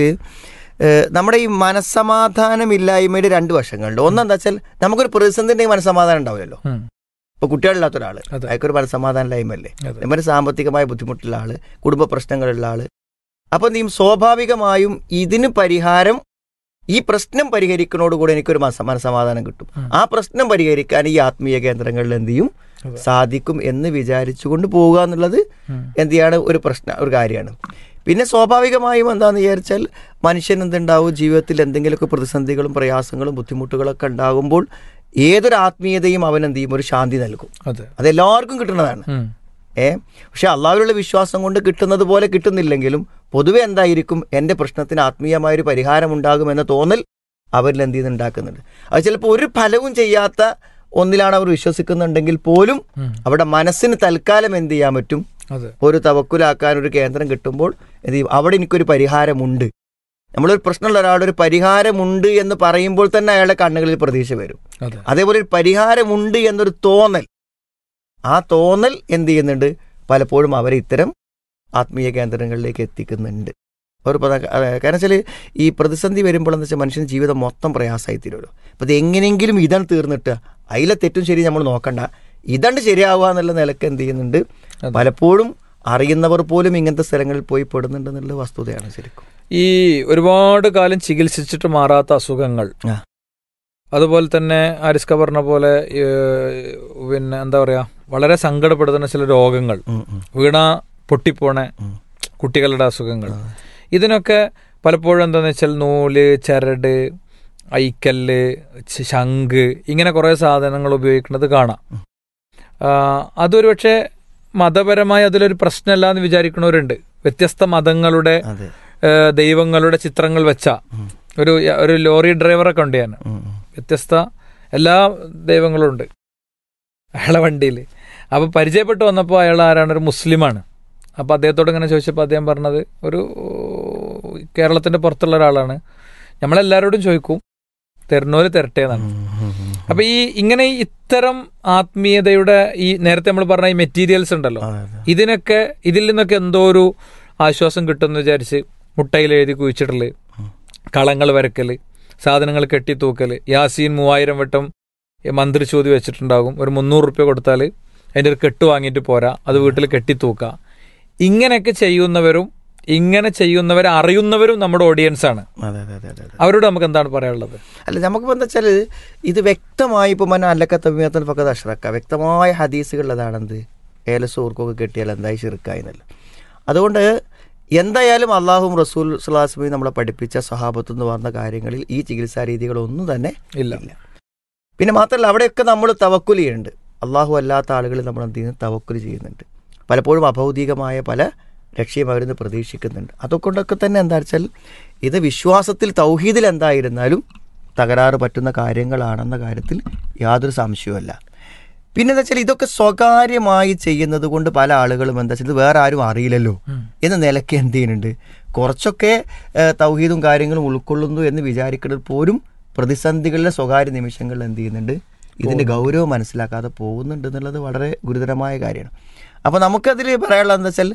നമ്മുടെ ഈ മനസ്സമാധാനമില്ലായ്മയുടെ രണ്ട് വശങ്ങളുണ്ട് ഒന്നെന്താ വെച്ചാൽ നമുക്കൊരു പ്രതിസന്ധി ഉണ്ടെങ്കിൽ മനസ്സമാധാനം ഉണ്ടാവില്ലല്ലോ ഉം. ഇപ്പോൾ കുട്ടികളില്ലാത്ത ഒരാൾ അതെ. അയാൾക്കൊരു മനസ്സമാധാനമില്ലായ്മല്ലേ അതെ. നമ്മുടെ സാമ്പത്തികമായ ബുദ്ധിമുട്ടുള്ള ആള് കുടുംബ പ്രശ്നങ്ങളുള്ള ആള് അപ്പം നീ സ്വാഭാവികമായും ഇതിന് പരിഹാരം ഈ പ്രശ്നം പരിഹരിക്കുന്നതോടുകൂടി എനിക്കൊരു മനസ്സ- മനസ്സമാധാനം കിട്ടും ഉം. ആ പ്രശ്നം പരിഹരിക്കാൻ ഈ ആത്മീയ കേന്ദ്രങ്ങളിൽ എന്ത് ചെയ്യും അതെ. സാധിക്കും എന്ന് വിചാരിച്ചുകൊണ്ട് പോവുക എന്നുള്ളത് ഉം. എന്ത് ചെയ്യാണ് ഒരു പ്രശ്ന ഒരു കാര്യമാണ് പിന്നെ സ്വാഭാവികമായും എന്താണെന്ന് വിചാരിച്ചാൽ മനുഷ്യൻ എന്തുണ്ടാവും ജീവിതത്തിൽ എന്തെങ്കിലുമൊക്കെ പ്രതിസന്ധികളും പ്രയാസങ്ങളും ബുദ്ധിമുട്ടുകളൊക്കെ ഉണ്ടാകുമ്പോൾ ഏതൊരു ആത്മീയതയും അവൻ എന്ത് ചെയ്യും ഒരു ശാന്തി നൽകും അതെ അതെല്ലാവർക്കും കിട്ടുന്നതാണ് ഉം. ഏ പക്ഷെ അള്ളാഹുവിലുള്ള വിശ്വാസം കൊണ്ട് കിട്ടുന്നത് പോലെ കിട്ടുന്നില്ലെങ്കിലും പൊതുവെ എന്തായിരിക്കും എൻ്റെ പ്രശ്നത്തിന് ആത്മീയമായൊരു പരിഹാരം ഉണ്ടാകുമെന്ന തോന്നൽ അവരിൽ എന്ത് ചെയ്ത് ഉണ്ടാക്കുന്നുണ്ട് അത് ചിലപ്പോൾ ഒരു ഫലവും ചെയ്യാത്ത ഒന്നിലാണ് അവർ വിശ്വസിക്കുന്നുണ്ടെങ്കിൽ പോലും ഉം. അവിടെ മനസ്സിന് തൽക്കാലം എന്ത് ചെയ്യാൻ പറ്റും അതെ ഒരു തവക്കുലാക്കാൻ ഒരു കേന്ദ്രം കിട്ടുമ്പോൾ എന്ത് ചെയ്യും അവിടെ എനിക്കൊരു പരിഹാരമുണ്ട് നമ്മളൊരു പ്രശ്നമുള്ള ഒരാളൊരു പരിഹാരമുണ്ട് എന്ന് പറയുമ്പോൾ തന്നെ അയാളുടെ കണ്ണുകളിൽ പ്രതീക്ഷ വരും അതെ അതേപോലെ ഒരു പരിഹാരമുണ്ട് എന്നൊരു തോന്നൽ ആ തോന്നൽ എന്ത് ചെയ്യുന്നുണ്ട് പലപ്പോഴും അവരെ ഇത്തരം ആത്മീയ കേന്ദ്രങ്ങളിലേക്ക് എത്തിക്കുന്നുണ്ട് ഒരു പ്രധാന അതെ, കാരണം വെച്ചാൽ ഈ പ്രതിസന്ധി വരുമ്പോൾ എന്താ വെച്ചാൽ മനുഷ്യന് ജീവിതം മൊത്തം പ്രയാസമായി തീരുമല്ലോ അപ്പോൾ ഇത് എങ്ങനെയെങ്കിലും ഇതാണ് തീർന്നിട്ട് അതിലെ തെറ്റും ശരി നമ്മൾ നോക്കണ്ട ഇതണ്ട് ശരിയാവുക എന്നുള്ള നിലക്ക് എന്ത് ചെയ്യുന്നുണ്ട് അതെ. പലപ്പോഴും അറിയുന്നവർ പോലും ഇങ്ങനത്തെ സ്ഥലങ്ങളിൽ പോയി പെടുന്നുണ്ട് എന്നുള്ള വസ്തുതയാണ് ശരിക്കും ഈ ഒരുപാട് കാലം ചികിത്സിച്ചിട്ട് മാറാത്ത അസുഖങ്ങൾ ആ. അതുപോലെ തന്നെ ആരിസ്ക പറഞ്ഞ പോലെ ഏഹ്, പിന്നെ എന്താ പറയാ വളരെ സങ്കടപ്പെടുത്തുന്ന ചില രോഗങ്ങൾ ഉം, ഉം, വീണ പൊട്ടിപ്പോണ ഉം. കുട്ടികളുടെ അസുഖങ്ങൾ ഇതിനൊക്കെ പലപ്പോഴും എന്താന്ന് വെച്ചാൽ നൂല് ചരട് ഐക്കല്ല് ച- ശംഖ് ഇങ്ങനെ കുറേ സാധനങ്ങൾ ഉപയോഗിക്കുന്നത് കാണാം ആ, അതൊരു പക്ഷേ മതപരമായി അതിലൊരു പ്രശ്നമല്ല എന്ന് വിചാരിക്കുന്നവരുണ്ട് വ്യത്യസ്ത മതങ്ങളുടെ അതെ ഏ, ദൈവങ്ങളുടെ ചിത്രങ്ങൾ വെച്ച ഉം, ഒരു ഒരു ലോറി ഡ്രൈവറൊക്കെ ഉണ്ട് ഞാൻ ഉം, ഉം. വ്യത്യസ്ത എല്ലാ ദൈവങ്ങളും ഉണ്ട് അയാളെ വണ്ടിയിൽ അപ്പോൾ പരിചയപ്പെട്ട് വന്നപ്പോൾ അയാൾ ആരാണ് ഒരു മുസ്ലിമാണ് അപ്പോൾ അദ്ദേഹത്തോട് ഇങ്ങനെ ചോദിച്ചപ്പോൾ അദ്ദേഹം പറഞ്ഞത് ഒരു കേരളത്തിൻ്റെ പുറത്തുള്ള ഒരാളാണ് നമ്മളെല്ലാവരോടും ചോദിക്കും തരുന്നവര് തരട്ടെ എന്നാണ് ഉം, ഉം, ഉം. അപ്പൊ ഈ ഇങ്ങനെ ഈ ഇത്തരം ആത്മീയതയുടെ ഈ നേരത്തെ നമ്മൾ പറഞ്ഞ ഈ മെറ്റീരിയൽസ് ഉണ്ടല്ലോ അതെ, അതെ. ഇതിനൊക്കെ ഇതിൽ നിന്നൊക്കെ എന്തോ ഒരു ആശ്വാസം കിട്ടുമെന്ന് വിചാരിച്ച് മുട്ടയിൽ എഴുതി കുഴിച്ചിടല് കളങ്ങൾ വരക്കല് സാധനങ്ങൾ കെട്ടിത്തൂക്കല് യാസീൻ മൂവായിരം വട്ടം ഈ മന്ത്രി ചോദ്യം വെച്ചിട്ടുണ്ടാകും ഒരു മുന്നൂറ് റുപ്യ കൊടുത്താൽ അതിൻ്റെ ഒരു കെട്ട് വാങ്ങിയിട്ട് പോരാ അത് വീട്ടിൽ കെട്ടിത്തൂക്കുക ഇങ്ങനെയൊക്കെ ചെയ്യുന്നവരും ഇങ്ങനെ ചെയ്യുന്നവരെ അറിയുന്നവരും നമ്മുടെ ഓഡിയൻസ് ആണ് അതെ അതെ അതെ അതെ അതെ അവരോട് നമുക്ക് എന്താണ് പറയാനുള്ളത് അല്ല നമുക്കിപ്പോൾ എന്താ വെച്ചാൽ ഇത് വ്യക്തമായി ഇപ്പോൾ മന അല്ലക്കത്തമ്മിയത്തിൽ പക്കത്ത് അഷ്റക്ക വ്യക്തമായ ഹദീസുകളിൽ അതാണെന്ത് ഏലസൂർക്കൊക്കെ കിട്ടിയാൽ എന്തായി ഷിർക്കായി എന്നല്ല അതുകൊണ്ട് എന്തായാലും അള്ളാഹും റസൂൽ സുലാസ്മയും നമ്മളെ പഠിപ്പിച്ച സഹാബത്ത് എന്ന് പറഞ്ഞ കാര്യങ്ങളിൽ ഈ ചികിത്സാ രീതികളൊന്നും തന്നെ ഇല്ല ഇല്ല പിന്നെ മാത്രമല്ല അവിടെയൊക്കെ നമ്മൾ തവക്കുൽ ചെയ്യുന്നുണ്ട് അള്ളാഹു അല്ലാത്ത ആളുകളിൽ നമ്മൾ എന്ത് ചെയ്യുന്നു തവക്കുൽ ചെയ്യുന്നുണ്ട് പലപ്പോഴും അഭൗതികമായ പല ലക്ഷ്യം അവരിന്ന് പ്രതീക്ഷിക്കുന്നുണ്ട് അതുകൊണ്ടൊക്കെ തന്നെ എന്താ വെച്ചാൽ ഇത് വിശ്വാസത്തിൽ തൗഹീദിൽ എന്തായിരുന്നാലും തകരാറ് പറ്റുന്ന കാര്യങ്ങളാണെന്ന കാര്യത്തിൽ യാതൊരു സംശയവുമല്ല പിന്നെ എന്താ വെച്ചാൽ ഇതൊക്കെ സ്വകാര്യമായി ചെയ്യുന്നത് കൊണ്ട് പല ആളുകളും എന്താ വെച്ചാൽ ഇത് വേറെ ആരും അറിയില്ലല്ലോ ഉം. എന്ന നിലയ്ക്ക് എന്ത് ചെയ്യുന്നുണ്ട് കുറച്ചൊക്കെ ഏഹ്, തൗഹീദും കാര്യങ്ങളും ഉൾക്കൊള്ളുന്നു എന്ന് വിചാരിക്കുന്നത് പോലും പ്രതിസന്ധികളിലെ സ്വകാര്യ നിമിഷങ്ങളിൽ എന്ത് ചെയ്യുന്നുണ്ട് ഇതിന്റെ ഗൗരവം മനസ്സിലാക്കാതെ പോകുന്നുണ്ട് എന്നുള്ളത് വളരെ ഗുരുതരമായ കാര്യമാണ് അപ്പോൾ നമുക്കതിൽ പറയാനുള്ളത് എന്താ വെച്ചാൽ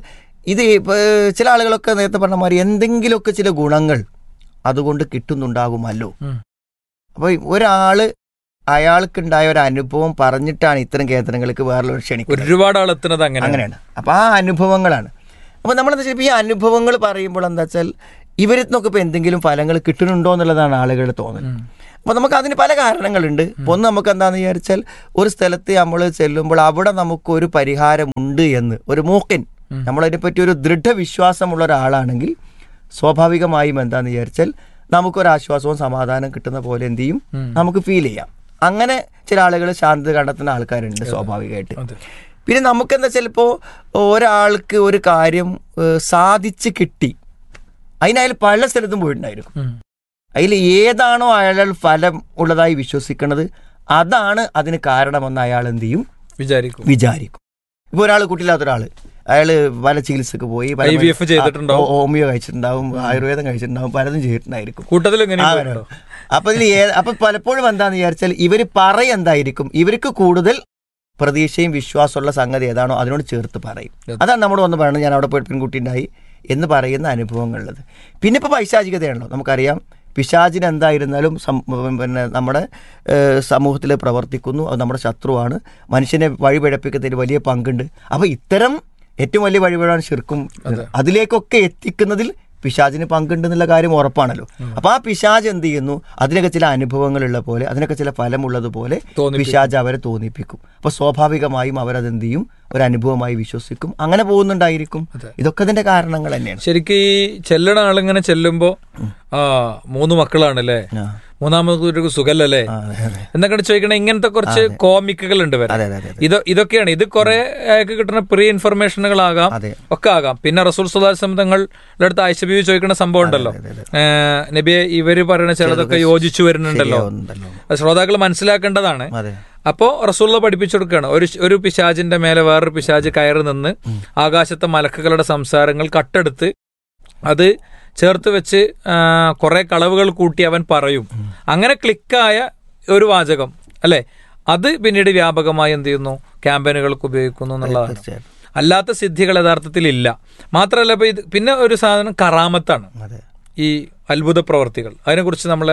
ഇത് ഇപ്പൊ ചില ആളുകളൊക്കെ നേരത്തെ പറഞ്ഞ മാതിരി എന്തെങ്കിലുമൊക്കെ ചില ഗുണങ്ങൾ അതുകൊണ്ട് കിട്ടുന്നുണ്ടാകുമല്ലോ ഉം. അപ്പോൾ ഒരാള് അയാൾക്കുണ്ടായ ഒരു അനുഭവം പറഞ്ഞിട്ടാണ് ഇത്തരം കേന്ദ്രങ്ങൾക്ക് വേറെ ക്ഷണിക്കുന്നത് ഒരുപാട് ആൾ എത്തുന്നത് അങ്ങനെ അങ്ങനെയാണ് അപ്പോൾ ആ അനുഭവങ്ങളാണ് അപ്പോൾ നമ്മളെന്താ വെച്ചാൽ ഈ അനുഭവങ്ങൾ പറയുമ്പോൾ എന്താ വെച്ചാൽ ഇവരിൽ നിന്നൊക്കെ ഇപ്പോൾ എന്തെങ്കിലും ഫലങ്ങൾ കിട്ടുന്നുണ്ടോ എന്നുള്ളതാണ് ആളുകളുടെ തോന്നൽ അപ്പോൾ നമുക്ക് അതിന് പല കാരണങ്ങളുണ്ട് ഇപ്പോൾ ഒന്ന് നമുക്ക് എന്താണെന്ന് വിചാരിച്ചാൽ ഒരു സ്ഥലത്ത് നമ്മൾ ചെല്ലുമ്പോൾ അവിടെ നമുക്കൊരു പരിഹാരമുണ്ട് എന്ന് ഒരു മൂക്കൻ നമ്മളതിനെപ്പറ്റി ഒരു ദൃഢവിശ്വാസമുള്ള ഒരാളാണെങ്കിൽ സ്വാഭാവികമായും എന്താണെന്ന് വിചാരിച്ചാൽ നമുക്കൊരാശ്വാസവും സമാധാനം കിട്ടുന്ന പോലെ എന്ത് ചെയ്യും നമുക്ക് ഫീൽ ചെയ്യാം അങ്ങനെ ചില ആളുകൾ ശാന്തത കണ്ടെത്തുന്ന ആൾക്കാരുണ്ട് സ്വാഭാവികമായിട്ട് അതെ. പിന്നെ നമുക്കെന്താ ചിലപ്പോൾ ഒരാൾക്ക് ഒരു കാര്യം ഏഹ്, സാധിച്ച് കിട്ടി അതിനയാൾ പല സ്ഥലത്തും പോയിട്ടുണ്ടായിരിക്കും ഉം. അതിൽ ഏതാണോ അയാൾ ഫലം ഉള്ളതായി വിശ്വസിക്കുന്നത് അതാണ് അതിന് കാരണമെന്ന് അയാൾ എന്ത് ചെയ്യും വിചാരിക്കും വിചാരിക്കും ഇപ്പോൾ ഒരാൾ കുട്ടിയില്ലാത്ത ഒരാൾ അയാൾ പല ചികിത്സക്ക് പോയി പല IVF ചെയ്തിട്ടുണ്ടാവും. ആ, ഹോമിയോ കഴിച്ചിട്ടുണ്ടാവും ആയുർവേദം കഴിച്ചിട്ടുണ്ടാവും പലതും ചെയ്തിട്ടുണ്ടായിരിക്കും കൂട്ടത്തിൽ എങ്ങനെ ആ, വരും. അപ്പൊ ഇതിൽ ഏ- അപ്പൊ പലപ്പോഴും എന്താന്ന് വിചാരിച്ചാൽ ഇവര് പറയെന്തായിരിക്കും ഇവർക്ക് കൂടുതൽ പ്രതീക്ഷയും വിശ്വാസമുള്ള സംഗതി ഏതാണോ അതിനോട് ചേർത്ത് പറയും അതാണ് നമ്മൾ വന്ന് പറയുന്നത് ഞാൻ അവിടെ പോയിട്ട് പെൺകുട്ടി ഉണ്ടായി എന്ന് പറയുന്ന അനുഭവങ്ങളുള്ളത് പിന്നെ ഇപ്പോൾ പൈശാചികതയാണല്ലോ നമുക്കറിയാം പിശാചിന് എന്തായിരുന്നാലും സം- പിന്നെ നമ്മുടെ സമൂഹത്തിൽ പ്രവർത്തിക്കുന്നു അത് നമ്മുടെ ശത്രുവാണ് മനുഷ്യനെ വഴിപിഴപ്പിക്കുന്നതിൽ വലിയ പങ്കുണ്ട് അപ്പോൾ ഇത്തരം ഏറ്റവും വലിയ വഴിപിഴാണ് ശിർക്കും അതിലേക്കൊക്കെ എത്തിക്കുന്നതിൽ പിശാചിന് പങ്കുണ്ട് എന്നുള്ള കാര്യം ഉറപ്പാണല്ലോ അപ്പൊ ആ പിശാജ് എന്ത് ചെയ്യുന്നു അതിനൊക്കെ ചില അനുഭവങ്ങളുള്ള പോലെ അതിനൊക്കെ ചില ഫലമുള്ളതുപോലെ തോന്നിപ്പിക്കും. പിശാജ് അവരെ തോന്നിപ്പിക്കും അപ്പൊ സ്വാഭാവികമായും അവരതെന്ത് ചെയ്യും ഒരു അനുഭവമായി വിശ്വസിക്കും അങ്ങനെ പോകുന്നുണ്ടായിരിക്കും ഇതൊക്കെ അതിന്റെ കാരണങ്ങൾ തന്നെയാണ് ശരിക്കും ഈ ചെല്ലണ ആളിങ്ങനെ ചെല്ലുമ്പോ ആ മൂന്ന് മക്കളാണല്ലേ ആ. മൂന്നാമത് ഒരു സുഖല്ലല്ലേ ആ, അതെ, അതെ. എന്നൊക്കെ ചോദിക്കണ ഇങ്ങനത്തെ കുറച്ച് കോമിക്കുകൾ ഉണ്ട് വരെ അതെ അതെ അതെ ഇത് ഇതൊക്കെയാണ് ഇത് കുറെ അയാൾക്ക് കിട്ടുന്ന പ്രീ ഇൻഫർമേഷനുകളാകാം അതെ ഒക്കെ ആകാം പിന്നെ റസൂൽ സുല്ലാസ്ലം തങ്ങളുടെ അടുത്ത് ഐഷബി ചോദിക്കുന്ന സംഭവം ഉണ്ടല്ലോ ഏഹ് നബിയെ ഇവര് പറയുന്ന ചിലതൊക്കെ യോജിച്ചു വരുന്നുണ്ടല്ലോ ഉണ്ടല്ലോ. അത് ശ്രോതാക്കൾ മനസ്സിലാക്കേണ്ടതാണ് അതെ അപ്പോ റസൂള്ള പഠിപ്പിച്ചു കൊടുക്കുകയാണ് ഒരു ഒരു പിശാജിന്റെ മേലെ വേറൊരു പിശാജ് കയറി നിന്ന് ആകാശത്തെ മലക്കുകളുടെ സംസാരങ്ങൾ കട്ടെടുത്ത് അത് ചേർത്ത് വെച്ച് കുറെ കളവുകൾ കൂട്ടി അവൻ പറയും അങ്ങനെ ക്ലിക്കായ ഒരു വാചകം അല്ലെ അത് പിന്നീട് വ്യാപകമായി എന്ത് ചെയ്യുന്നു ക്യാമ്പയിനുകൾക്ക് ഉപയോഗിക്കുന്നു എന്നുള്ളതാണ് തീർച്ചയായും അല്ലാത്ത സിദ്ധികൾ യഥാർത്ഥത്തിൽ ഇല്ല മാത്രമല്ല ഇപ്പൊ ഇത് പിന്നെ ഒരു സാധനം കറാമത്താണ് അതെ ഈ അത്ഭുത പ്രവർത്തികൾ അതിനെക്കുറിച്ച് നമ്മളെ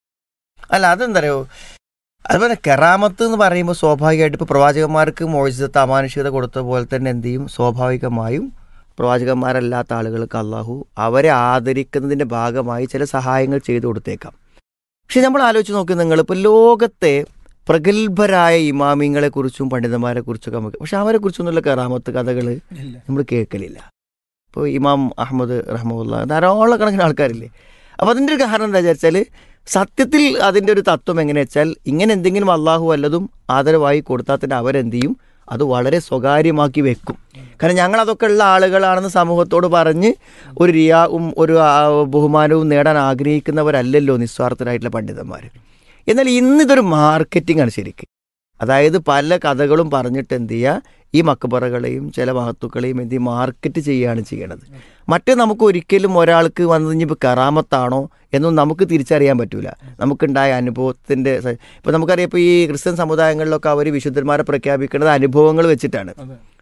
അല്ല അതെന്തറിയോ അതുപോലെ കെറാമത്ത് എന്ന് പറയുമ്പോൾ സ്വാഭാവികമായിട്ട് ഇപ്പോൾ പ്രവാചകന്മാർക്ക് മോചിതത്തെ അമാനുഷികത കൊടുത്ത പോലെ തന്നെ എന്ത് ചെയ്യും സ്വാഭാവികമായും പ്രവാചകന്മാരല്ലാത്ത ആളുകൾക്ക് അള്ളാഹു അവരെ ആദരിക്കുന്നതിൻ്റെ ഭാഗമായി ചില സഹായങ്ങൾ ചെയ്തു കൊടുത്തേക്കാം പക്ഷെ നമ്മൾ ആലോചിച്ച് നോക്കി നിങ്ങൾ ഇപ്പോൾ ലോകത്തെ പ്രഗത്ഭരായ ഇമാമിങ്ങളെ കുറിച്ചും പണ്ഡിതന്മാരെ കുറിച്ചൊക്കെ നമുക്ക് പക്ഷെ അവരെ കുറിച്ചൊന്നുള്ള കറാമത്ത് കഥകൾ നമ്മൾ കേൾക്കലില്ല ഇപ്പോൾ ഇമാം അഹമ്മദ് റഹ്മുല്ല ധാരാളം കണക്കിന് ആൾക്കാരില്ലേ അപ്പോൾ അതിൻ്റെ ഒരു കാരണം എന്താ വെച്ചാൽ സത്യത്തിൽ അതിൻ്റെ ഒരു തത്വം എങ്ങനെയാ വെച്ചാൽ ഇങ്ങനെ എന്തെങ്കിലും അള്ളാഹു വല്ലതും ആദരവായി കൊടുത്താൽ തന്നെ അവരെന്ത് ചെയ്യും അത് വളരെ സ്വകാര്യമാക്കി വെക്കും കാരണം ഞങ്ങൾ അതൊക്കെ ഉള്ള ആളുകളാണെന്ന് സമൂഹത്തോട് പറഞ്ഞ് ഒരു റിയാവും ഒരു ആ, ബഹുമാനവും നേടാൻ ആഗ്രഹിക്കുന്നവരല്ലല്ലോ നിസ്വാർത്ഥരായിട്ടുള്ള പണ്ഡിതന്മാർ എന്നാൽ ഇന്നിതൊരു മാർക്കറ്റിംഗ് ആണ് ശരിക്കും അതായത് പല കഥകളും പറഞ്ഞിട്ട് എന്ത് ചെയ്യുക ഈ മക്കബറകളെയും ചില മഹത്തുക്കളെയും എന്ത് ചെയ്യും മാർക്കറ്റ് ചെയ്യുകയാണ് ചെയ്യണത് മറ്റേ നമുക്ക് ഒരിക്കലും ഒരാൾക്ക് വന്നത് ഇനിയിപ്പോൾ കറാമത്താണോ എന്നും നമുക്ക് തിരിച്ചറിയാൻ പറ്റൂല നമുക്കുണ്ടായ അനുഭവത്തിൻ്റെ ഇപ്പോൾ നമുക്കറിയാം ഇപ്പോൾ ഈ ക്രിസ്ത്യൻ സമുദായങ്ങളിലൊക്കെ അവർ വിശുദ്ധന്മാരെ പ്രഖ്യാപിക്കുന്നത് അനുഭവങ്ങൾ വെച്ചിട്ടാണ്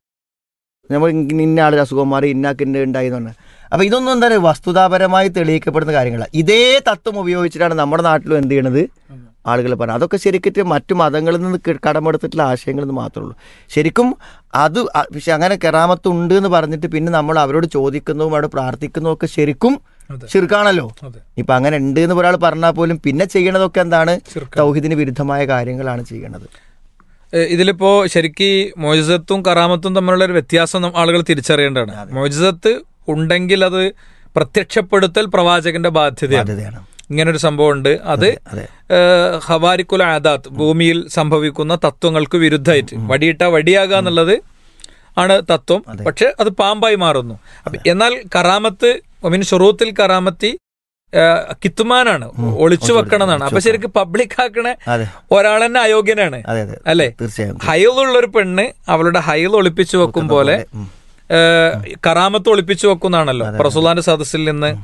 നമ്മൾ ഇന്ന ഇന്ന ആളൊരു അസുഖം മാറി ഇന്നാക്കിൻ്റെ ഉണ്ടായി എന്ന് പറഞ്ഞാൽ അപ്പോൾ ഇതൊന്നും എന്താ പറയുക വസ്തുതാപരമായി തെളിയിക്കപ്പെടുന്ന കാര്യങ്ങളാണ് ഇതേ തത്വം ഉപയോഗിച്ചിട്ടാണ് നമ്മുടെ നാട്ടിലും എന്ത് ചെയ്യണത് ആളുകൾ പറഞ്ഞത് അതൊക്കെ ശരിക്കും മറ്റു മതങ്ങളിൽ നിന്ന് ക- കടമെടുത്തിട്ടുള്ള ആശയങ്ങളെന്ന് മാത്രമേ ഉള്ളൂ ശരിക്കും അത് അ- പക്ഷെ അങ്ങനെ കെറാമത്ത് ഉണ്ട് എന്ന് പറഞ്ഞിട്ട് പിന്നെ നമ്മൾ അവരോട് ചോദിക്കുന്നതും അവിടെ പ്രാർത്ഥിക്കുന്നതും ഒക്കെ ശരിക്കും അതെ. ശിർക്കാണല്ലോ അതെ ഇപ്പൊ അങ്ങനെ ഉണ്ട് എന്ന് ഒരാൾ പറഞ്ഞാൽ പോലും പിന്നെ ചെയ്യണതൊക്കെ എന്താണ് ശിർക്കാണ്. തൗഹിദിന് വിരുദ്ധമായ കാര്യങ്ങളാണ് ചെയ്യണത് ഏഹ് ഇതിലിപ്പോ ശരിക്ക് മോജിസത്തും കറാമത്തും തമ്മിലുള്ള ഒരു വ്യത്യാസം നം- ആളുകൾ തിരിച്ചറിയേണ്ടതാണ് മോജിസത്ത് ഉണ്ടെങ്കിൽ അത് പ്രത്യക്ഷപ്പെടുത്തൽ പ്രവാചകന്റെ ബാധ്യതയാണ് സാധ്യതയാണ് ഇങ്ങനൊരു സംഭവം ഉണ്ട് അത് അതെ ഏഹ് ഹവാരിക്കുല ആദാത്ത് ഭൂമിയിൽ സംഭവിക്കുന്ന തത്വങ്ങൾക്ക് വിരുദ്ധമായിട്ട് വടിയിട്ട വടിയാകുക എന്നുള്ളത് ആണ് തത്വം പക്ഷെ അത് പാമ്പായി മാറുന്നു അപ്പൊ എന്നാൽ കറാമത്ത് മീൻ ഷുറൂത്തിൽ കറാമത്തി ഏഹ് കിത്തുമാനാണ് ഒളിച്ചു വെക്കണമെന്നാണ് അപ്പൊ ശരിക്കും പബ്ലിക് ആക്കണ അതെ ഒരാൾ തന്നെ അയോഗ്യനാണ് അതെ അതെ അല്ലേ തീർച്ചയായും ഹൈലുള്ള ഒരു പെണ്ണ് അവളുടെ ഹൈൽ ഒളിപ്പിച്ചു വെക്കും പോലെ ഉം. ഏഹ് കറാമത്ത് ഒളിപ്പിച്ചു വെക്കുന്നതാണല്ലോ റസൂലാന്റെ സദസ്സിൽ നിന്ന്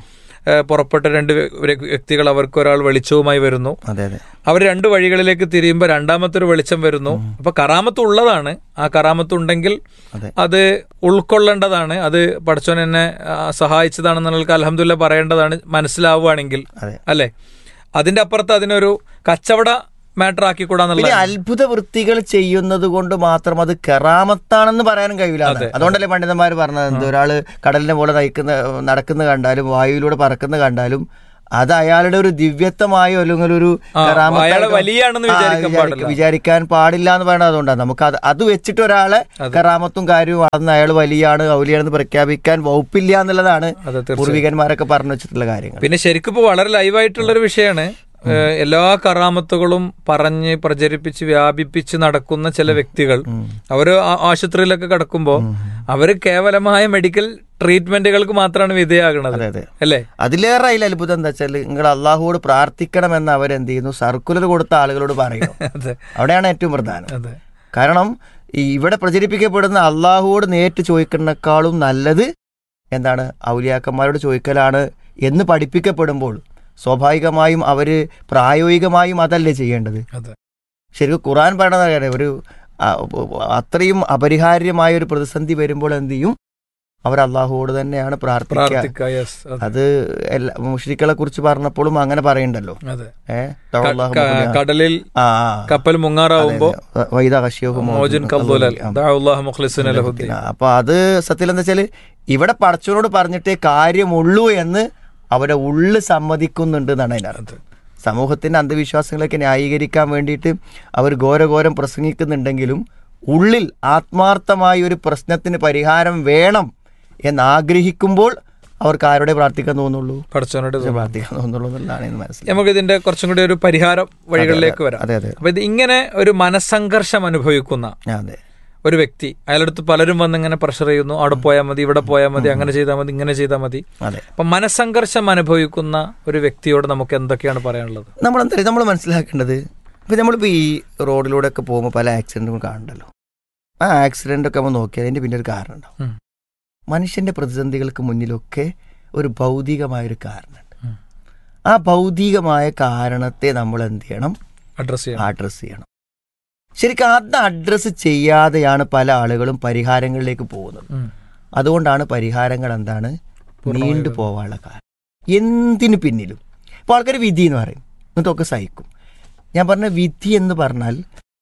ഏഹ്, പുറപ്പെട്ട രണ്ട് വ്യ- വ്യക്തികൾ അവർക്ക് ഒരാൾ വെളിച്ചവുമായി വരുന്നു അതെ അതെ അവർ രണ്ട് വഴികളിലേക്ക് തിരിയുമ്പോൾ രണ്ടാമത്തെ ഒരു വെളിച്ചം വരുന്നു അപ്പൊ കറാമത്ത് ഉള്ളതാണ് ആ കറാമത്ത് ഉണ്ടെങ്കിൽ അതെ. അത് ഉൾക്കൊള്ളേണ്ടതാണ് അത് പഠിച്ചോൻ എന്നെ ആ, സഹായിച്ചതാണെന്നുള്ള അലഹമുല്ല പറയേണ്ടതാണ് മനസ്സിലാവുകയാണെങ്കിൽ അതെ അല്ലെ അതിന്റെ അപ്പുറത്ത് അതിനൊരു കച്ചവട മാറ്റർ പിന്നെ ആക്കിക്കൂടാന്നുള്ള അത്ഭുത വൃത്തികൾ ചെയ്യുന്നത് കൊണ്ട് മാത്രം അത് കെറാമത്താണെന്ന് പറയാനും കഴിയില്ല അതെ. അതുകൊണ്ടല്ലേ പണ്ഡിതന്മാർ പറഞ്ഞത് എന്ത് ഒരാള് കടലിനെ പോലെ നയിക്കുന്ന നടക്കുന്ന കണ്ടാലും വായുവിലൂടെ പറക്കുന്ന കണ്ടാലും അത് അയാളുടെ ഒരു ദിവ്യത്വമായോ അല്ലെങ്കിൽ ഒരു ആ, കറാമത്തായിട്ടോ- അയാളെ വലിയാണെന്ന് ആ, വിചാരിക്കാൻ വിചാരിക്ക- പാടില്ല. വിചാരിക്കാൻ പാടില്ല എന്ന് പറയുന്നത് അതുകൊണ്ടാണ് നമുക്ക് അത് അത് വെച്ചിട്ട് ഒരാളെ കറാമത്തും കാര്യവും അന്ന് അയാൾ വലിയാണ് ഔലിയാണെന്ന് പ്രഖ്യാപിക്കാൻ വകുപ്പില്ല എന്നുള്ളതാണ് അതെ തീർച്ചയായും പൂർവികന്മാരൊക്കെ പറഞ്ഞു വെച്ചിട്ടുള്ള കാര്യങ്ങൾ പിന്നെ ശരിക്കും ഇപ്പൊ വളരെ ലൈവായിട്ടുള്ള ഒരു വിഷയമാണ് ഏഹ്, എല്ലാ കറാമത്തുകളും പറഞ്ഞ് പ്രചരിപ്പിച്ച് വ്യാപിപ്പിച്ച് നടക്കുന്ന ചില വ്യക്തികൾ അവര് ആ- ആശുപത്രിയിലൊക്കെ കിടക്കുമ്പോ അവര് കേവലമായ മെഡിക്കൽ ട്രീറ്റ്മെന്റുകൾക്ക് മാത്രമാണ് വിധേയാകണത് അതെ അതെ അല്ലേ അതിലേറെ അതിൽ അത്ഭുതം എന്താ വെച്ചാൽ നിങ്ങൾ അള്ളാഹുവോട് പ്രാർത്ഥിക്കണമെന്ന് അവരെന്ത് ചെയ്യുന്നു സർക്കുലർ കൊടുത്ത ആളുകളോട് പറയുന്നു അതെ അവിടെയാണ് ഏറ്റവും പ്രധാനം അതെ കാരണം ഈ ഇവിടെ പ്രചരിപ്പിക്കപ്പെടുന്ന അള്ളാഹുവോട് നേരിട്ട് ചോദിക്കുന്നേക്കാളും നല്ലത് എന്താണ് ഔലിയാക്കന്മാരോട് ചോദിക്കലാണ് എന്ന് പഠിപ്പിക്കപ്പെടുമ്പോൾ സ്വാഭാവികമായും അവര് പ്രായോഗികമായും അതല്ലേ ചെയ്യേണ്ടത് അതെ ശരിക്കും ഖുറാൻ പറയണത് അറിയാം ഒരു ആ, അത്രയും അപരിഹാര്യമായ ഒരു പ്രതിസന്ധി വരുമ്പോൾ എന്ത് ചെയ്യും അവർ അള്ളാഹുവോട് തന്നെയാണ് പ്രാർത്ഥിക്കുക പ്രാർത്ഥിക്ക യെസ് അത് എല്ലാ മുഷ്രിക്കളെ കുറിച്ച് പറഞ്ഞപ്പോഴും അങ്ങനെ പറയണ്ടല്ലോ അതെ ഏഹ് ക- ക- കടലിൽ ആ കപ്പൽ മുങ്ങാറാവുമ്പോ വൈദ കശ്യവും മോജിൻ കബ്ദുലൽ ദഅഉല്ലാഹ മുഖ്ലിസിന ലഹുദ്ദീൻ അപ്പൊ അത് സത്യത്തിൽ എന്താ വെച്ചാല് ഇവിടെ പടച്ചവനോട് പറഞ്ഞിട്ടേ കാര്യമുള്ളൂ എന്ന് അവരെ ഉള്ളു സമ്മതിക്കുന്നുണ്ട് എന്നാണ് അതിനർത്ഥം സമൂഹത്തിന്റെ അന്ധവിശ്വാസങ്ങളൊക്കെ ന്യായീകരിക്കാൻ വേണ്ടിയിട്ട് അവർ ഘോരഘോരം പ്രസംഗിക്കുന്നുണ്ടെങ്കിലും ഉള്ളിൽ ആത്മാർത്ഥമായ ഒരു പ്രശ്നത്തിന് പരിഹാരം വേണം എന്ന് ആഗ്രഹിക്കുമ്പോൾ അവർക്ക് ആരോടെ പ്രാർത്ഥിക്കാൻ തോന്നുള്ളൂ പഠിച്ചവനോട് തോന്നുന്നു. പ്രാർത്ഥിക്കാൻ തോന്നുള്ളൂ എന്നുള്ളതാണ് ഇന്ന് മനസ്സിലായത് നമുക്ക് ഇതിന്റെ കുറച്ചും കൂടി ഒരു പരിഹാര വഴികളിലേക്ക് വരാം അതെ അതെ അപ്പൊ ഇത് ഇങ്ങനെ ഒരു മനസ്സംഘർഷം അനുഭവിക്കുന്ന അതെ ഒരു വ്യക്തി അയാളടുത്ത് പലരും വന്ന് ഇങ്ങനെ പ്രഷർ ചെയ്യുന്നു അവിടെ പോയാൽ മതി ഇവിടെ പോയാൽ മതി അങ്ങനെ ചെയ്താൽ മതി ഇങ്ങനെ ചെയ്താൽ മതി അതെ അപ്പൊ മനസ്സംഘർഷം അനുഭവിക്കുന്ന ഒരു വ്യക്തിയോട് നമുക്ക് എന്തൊക്കെയാണ് പറയാനുള്ളത് നമ്മളെന്താ നമ്മൾ മനസ്സിലാക്കേണ്ടത് ഇപ്പം നമ്മളിപ്പോൾ ഈ റോഡിലൂടെ ഒക്കെ പോകുമ്പോൾ പല ആക്സിഡൻറ്റും കാണുന്നുണ്ടല്ലോ ആ ആക്സിഡൻ്റ് ഒക്കെ നമ്മൾ നോക്കിയാൽ അതിൻ്റെ പിന്നെ ഒരു കാരണം ഉണ്ടാവും ഉം. മനുഷ്യൻ്റെ പ്രതിസന്ധികൾക്ക് മുന്നിലൊക്കെ ഒരു ഭൗതികമായൊരു കാരണമുണ്ട് ഉം. ആ ഭൗതികമായ കാരണത്തെ നമ്മൾ എന്ത് ചെയ്യണം അഡ്രസ് ചെയ്യാം അഡ്രസ്സ് ചെയ്യണം ശരിക്കും അത് അഡ്രസ്സ് ചെയ്യാതെയാണ് പല ആളുകളും പരിഹാരങ്ങളിലേക്ക് പോകുന്നത് ഉം. അതുകൊണ്ടാണ് പരിഹാരങ്ങൾ എന്താണ് പൂർണ്ണമായി നീണ്ടു പോവാനുള്ള കാരണം എന്തിനു പിന്നിലും ഇപ്പോൾ ആൾക്കാർ വിധി എന്ന് പറയും എന്നിട്ടൊക്കെ സഹിക്കും ഞാൻ പറഞ്ഞ വിധി എന്ന് പറഞ്ഞാൽ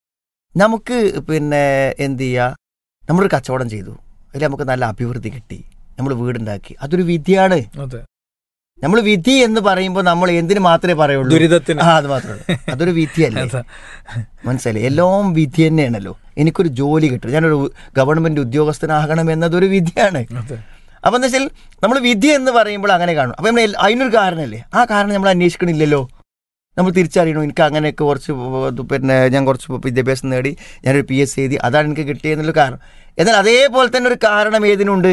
നമുക്ക് പിന്നെ എന്ത് ചെയ്യുക നമ്മളൊരു കച്ചവടം ചെയ്തു അതിൽ നമുക്ക് നല്ല അഭിവൃദ്ധി കിട്ടി നമ്മൾ വീടുണ്ടാക്കി അതൊരു വിധിയാണ് അതെ നമ്മൾ വിധി എന്ന് പറയുമ്പോൾ നമ്മൾ എന്തിനു മാത്രമേ പറയുള്ളൂ ദുരിതത്തിന് ആ അത് മാത്രമേ ഉള്ളൂ അതൊരു വിധിയല്ലേ അതെ. മനസ്സിലായി എല്ലാം വിധി തന്നെയാണല്ലോ എനിക്കൊരു ജോലി കിട്ടും ഞാനൊരു ഗവൺമെന്റ് ഉദ്യോഗസ്ഥനാകണം എന്നതൊരു വിധിയാണ് അതെ അപ്പൊ എന്താ വെച്ചാൽ നമ്മൾ വിധി എന്ന് പറയുമ്പോൾ അങ്ങനെ കാണും അപ്പൊ നമ്മൾ എൽ- അതിനൊരു കാരണമല്ലേ ആ കാരണം നമ്മൾ അന്വേഷിക്കണില്ലല്ലോ നമ്മൾ തിരിച്ചറിയണോ എനിക്ക് അങ്ങനെയൊക്കെ കുറച്ച് ഇത് പിന്നെ ഞാൻ കുറച്ച് വിദ്യാഭ്യാസം നേടി ഞാനൊരു പി എസ് എഴുതി അതാണ് എനിക്ക് കിട്ടിയെന്നുള്ള കാരണം എന്നാൽ അതേപോലെ തന്നെ ഒരു കാരണം ഏതിനുണ്ട്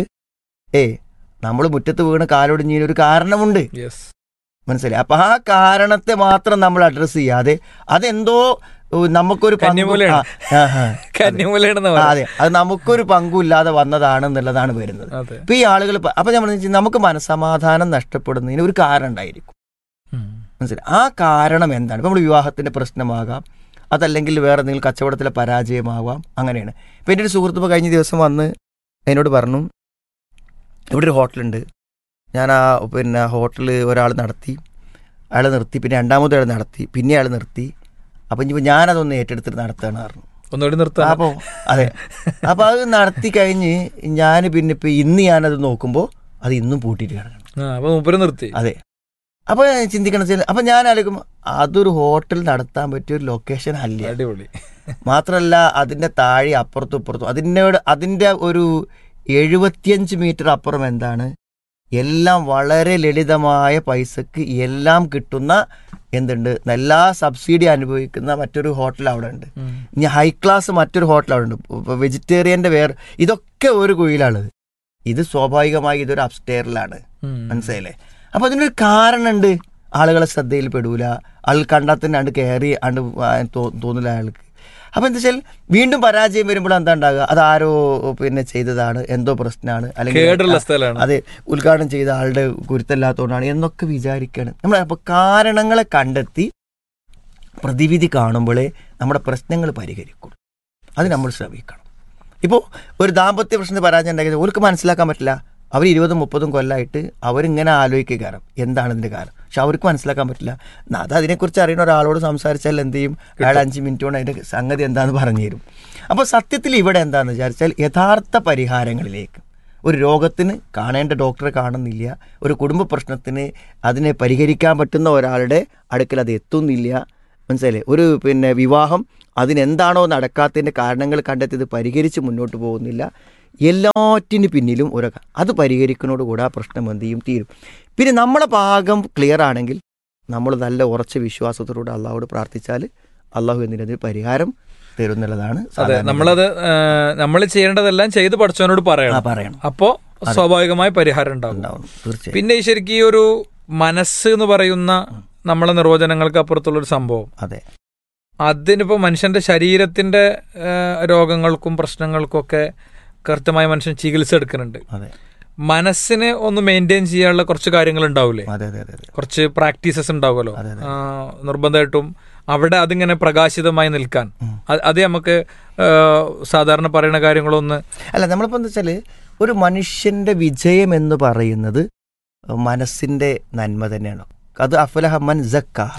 ഏ നമ്മൾ മുറ്റത്ത് വീണ് കാലൊടിഞ്ഞതിന് ഒരു കാരണമുണ്ട് യെസ് മനസ്സിലായി അപ്പൊ ആ കാരണത്തെ മാത്രം നമ്മൾ അഡ്രസ്സ് ചെയ്യാതെ അതെന്തോ ഏഹ്, നമുക്കൊരു പങ്കു- കന്നിമൂലയാണ്. ആ, ആ, ആ. കന്യമൂലയാണെന്ന് ആ, പറയാം അതെ അത് നമുക്കൊരു പങ്കുമില്ലാതെ വന്നതാണെന്നുള്ളതാണ് വരുന്നത് അതെ ഇപ്പൊ ഈ ആളുകൾ അപ്പൊ നമ്മൾ നമുക്ക് മനസമാധാനം നഷ്ടപ്പെടുന്നതിന് ഒരു കാരണം ഉണ്ടായിരിക്കും ഉം. മനസ്സിലായി ആ കാരണം എന്താണ് ഇപ്പൊ നമ്മൾ വിവാഹത്തിന്റെ പ്രശ്നമാകാം അതല്ലെങ്കിൽ വേറെ എന്തെങ്കിലും കച്ചവടത്തിലെ പരാജയമാവാം അങ്ങനെയാണ് ഇപ്പൊ എൻ്റെ ഒരു സുഹൃത്ത് ഇപ്പോൾ കഴിഞ്ഞ ദിവസം വന്ന് എന്നോട് പറഞ്ഞു ഇവിടെ ഒരു ഹോട്ടലുണ്ട് ഞാൻ ആ പിന്നെ ഹോട്ടൽ ഒരാൾ നടത്തി അയാൾ നിർത്തി പിന്നെ രണ്ടാമത് അയാൾ നടത്തി പിന്നെ അയാൾ നിർത്തി അപ്പം ഇനിയിപ്പോൾ ഞാനതൊന്ന് ഏറ്റെടുത്തിട്ട് നടത്തുകയാണ് പറഞ്ഞു ഒന്നുകൂടി നിർത്താം അപ്പോൾ അതെ അപ്പോൾ അത് നടത്തി കഴിഞ്ഞ് ഞാൻ പിന്നെ ഇപ്പം ഇന്ന് ഞാനത് നോക്കുമ്പോൾ അത് ഇന്നും പൂട്ടിയിട്ട് കിടക്കണം ആ അപ്പൊ മൂപ്പര് നിർത്തി അതെ അപ്പോൾ ചിന്തിക്കണം വെച്ചാൽ അപ്പം ഞാൻ ആലോചിക്കും അതൊരു ഹോട്ടൽ നടത്താൻ പറ്റിയ ഒരു ലൊക്കേഷൻ അല്ല അടിപൊളി മാത്രമല്ല അതിൻ്റെ താഴെ അപ്പുറത്തും ഇപ്പുറത്തും അതിനോട് അതിൻ്റെ ഒരു എഴുപത്തിയഞ്ച് മീറ്റർ അപ്പുറം എന്താണ് എല്ലാം വളരെ ലളിതമായ പൈസക്ക് എല്ലാം കിട്ടുന്ന എന്തുണ്ട് എല്ലാ സബ്സിഡി അനുഭവിക്കുന്ന മറ്റൊരു ഹോട്ടൽ അവിടെ ഉണ്ട് ഉം. ഇനി ഹൈ ക്ലാസ് മറ്റൊരു ഹോട്ടൽ അവിടെ ഉണ്ട് ഇപ്പൊ വെജിറ്റേറിയൻ്റെ വേറെ ഇതൊക്കെ ഒരു കുയിലാണത് ഇത് സ്വാഭാവികമായി ഇതൊരു അപ്സ്റ്റെയറിലാണ് ഉം. മനസ്സിലായില്ലേ അപ്പൊ അതിനൊരു കാരണമുണ്ട് ആളുകളെ ശ്രദ്ധയിൽ പെടൂല ആൾ കണ്ടാൽ തന്നെ അണ്ട് കയറി അണ്ട് വാ- തോ- തോന്നില്ല അയാൾക്ക് അപ്പോൾ എന്താ വെച്ചാൽ വീണ്ടും പരാജയം വരുമ്പോൾ എന്താ ഉണ്ടാകുക അത് ആരോ പിന്നെ ചെയ്തതാണ് എന്തോ പ്രശ്നമാണ് കേടുള്ള സ്ഥലമാണ് അതെ ഉദ്ഘാടനം ചെയ്ത ആളുടെ ഗുരുത്തല്ലാത്തതുകൊണ്ടാണ് എന്നൊക്കെ വിചാരിക്കുകയാണ് നമ്മൾ അപ്പോൾ കാരണങ്ങളെ കണ്ടെത്തി പ്രതിവിധി കാണുമ്പോഴേ നമ്മുടെ പ്രശ്നങ്ങൾ പരിഹരിക്കും അത് നമ്മൾ ശ്രമിക്കണം ഇപ്പോൾ ഒരു ദാമ്പത്യ പ്രശ്നത്തിൽ പരാജയം ഉണ്ടാക്കിയത് അവർക്ക് മനസ്സിലാക്കാൻ പറ്റില്ല അവർ ഇരുപതും മുപ്പതും കൊല്ലമായിട്ട് അവരിങ്ങനെ ആലോചിക്കുക കാരണം എന്താണ് ഇതിൻ്റെ കാരണം പക്ഷെ അവർക്ക് മനസ്സിലാക്കാൻ പറ്റില്ല ന- അത് അതിനെക്കുറിച്ച് അറിയുന്ന ഒരാളോട് സംസാരിച്ചാൽ എന്ത് ചെയ്യും അയാൾ അഞ്ച് മിനിറ്റ് കൊണ്ട് അതിൻ്റെ സംഗതി എന്താണെന്ന് പറഞ്ഞു തരും അപ്പോൾ സത്യത്തിൽ ഇവിടെ എന്താണെന്ന് വിചാരിച്ചാൽ യഥാർത്ഥ പരിഹാരങ്ങളിലേക്ക് ഒരു രോഗത്തിന് കാണേണ്ട ഡോക്ടറെ കാണുന്നില്ല ഒരു കുടുംബ പ്രശ്നത്തിന് അതിനെ പരിഹരിക്കാൻ പറ്റുന്ന ഒരാളുടെ അടുക്കൽ അത് എത്തുന്നില്ല മനസ്സിലായില്ലേ ഒരു പിന്നെ വിവാഹം അതിനെന്താണോ നടക്കാത്തതിൻ്റെ കാരണങ്ങൾ കണ്ടെത്തി ഇത് പരിഹരിച്ച് മുന്നോട്ട് പോകുന്നില്ല എല്ലാറ്റിന് പിന്നിലും ഒരു അത് പരിഹരിക്കുന്നതോടുകൂടി ആ പ്രശ്നം എന്ത് ചെയ്യും തീരും പിന്നെ നമ്മളെ ഭാഗം ക്ലിയർ ആണെങ്കിൽ നമ്മൾ നല്ല ഉറച്ച വിശ്വാസത്തോടെ അള്ളാഹോട് പ്രാർത്ഥിച്ചാൽ അള്ളാഹു എന്തിനതിന് പരിഹാരം തരും എന്നുള്ളതാണ് അതെ സാധാരണ നമ്മളത് നമ്മൾ ചെയ്യേണ്ടതെല്ലാം ചെയ്ത് പഠിച്ചവനോട് ആ, പറയണം പറയണം അപ്പോ സ്വാഭാവികമായി പരിഹാരം ഉണ്ടാവും ഉണ്ടാവും തീർച്ചയായും പിന്നെ ഈ ശരിക്കും ഈ ഒരു മനസ്സ് എന്ന് പറയുന്ന നമ്മളെ നിർവചനങ്ങൾക്ക് അപ്പുറത്തുള്ള ഒരു സംഭവം അതെ അതിനിപ്പോ മനുഷ്യന്റെ ശരീരത്തിന്റെ ആ, രോഗങ്ങൾക്കും പ്രശ്നങ്ങൾക്കും ഒക്കെ കൃത്യമായി മനുഷ്യൻ ചികിത്സ എടുക്കുന്നുണ്ട് അതെ മനസ്സിനെ ഒന്ന് മെയിൻറ്റെയിൻ ചെയ്യാനുള്ള കുറച്ച് കാര്യങ്ങൾ ഉണ്ടാവില്ലേ അതെ അതെ അതെ അതെ കുറച്ച് പ്രാക്ടീസസ് ഉണ്ടാവുമല്ലോ അതെ, അതെ. ആ, നിർബന്ധമായിട്ടും അവിടെ അതിങ്ങനെ പ്രകാശിതമായി നിൽക്കാൻ ഉം. അത് അത് നമുക്ക് ആ, സാധാരണ പറയുന്ന കാര്യങ്ങളൊന്ന് അല്ല നമ്മളിപ്പോൾ എന്താ വെച്ചാൽ ഒരു മനുഷ്യന്റെ വിജയം എന്ന് പറയുന്നത് മനസ്സിന്റെ നന്മ തന്നെയാണ് അത് അഫലഹമ്മൻ ജക്കാഹ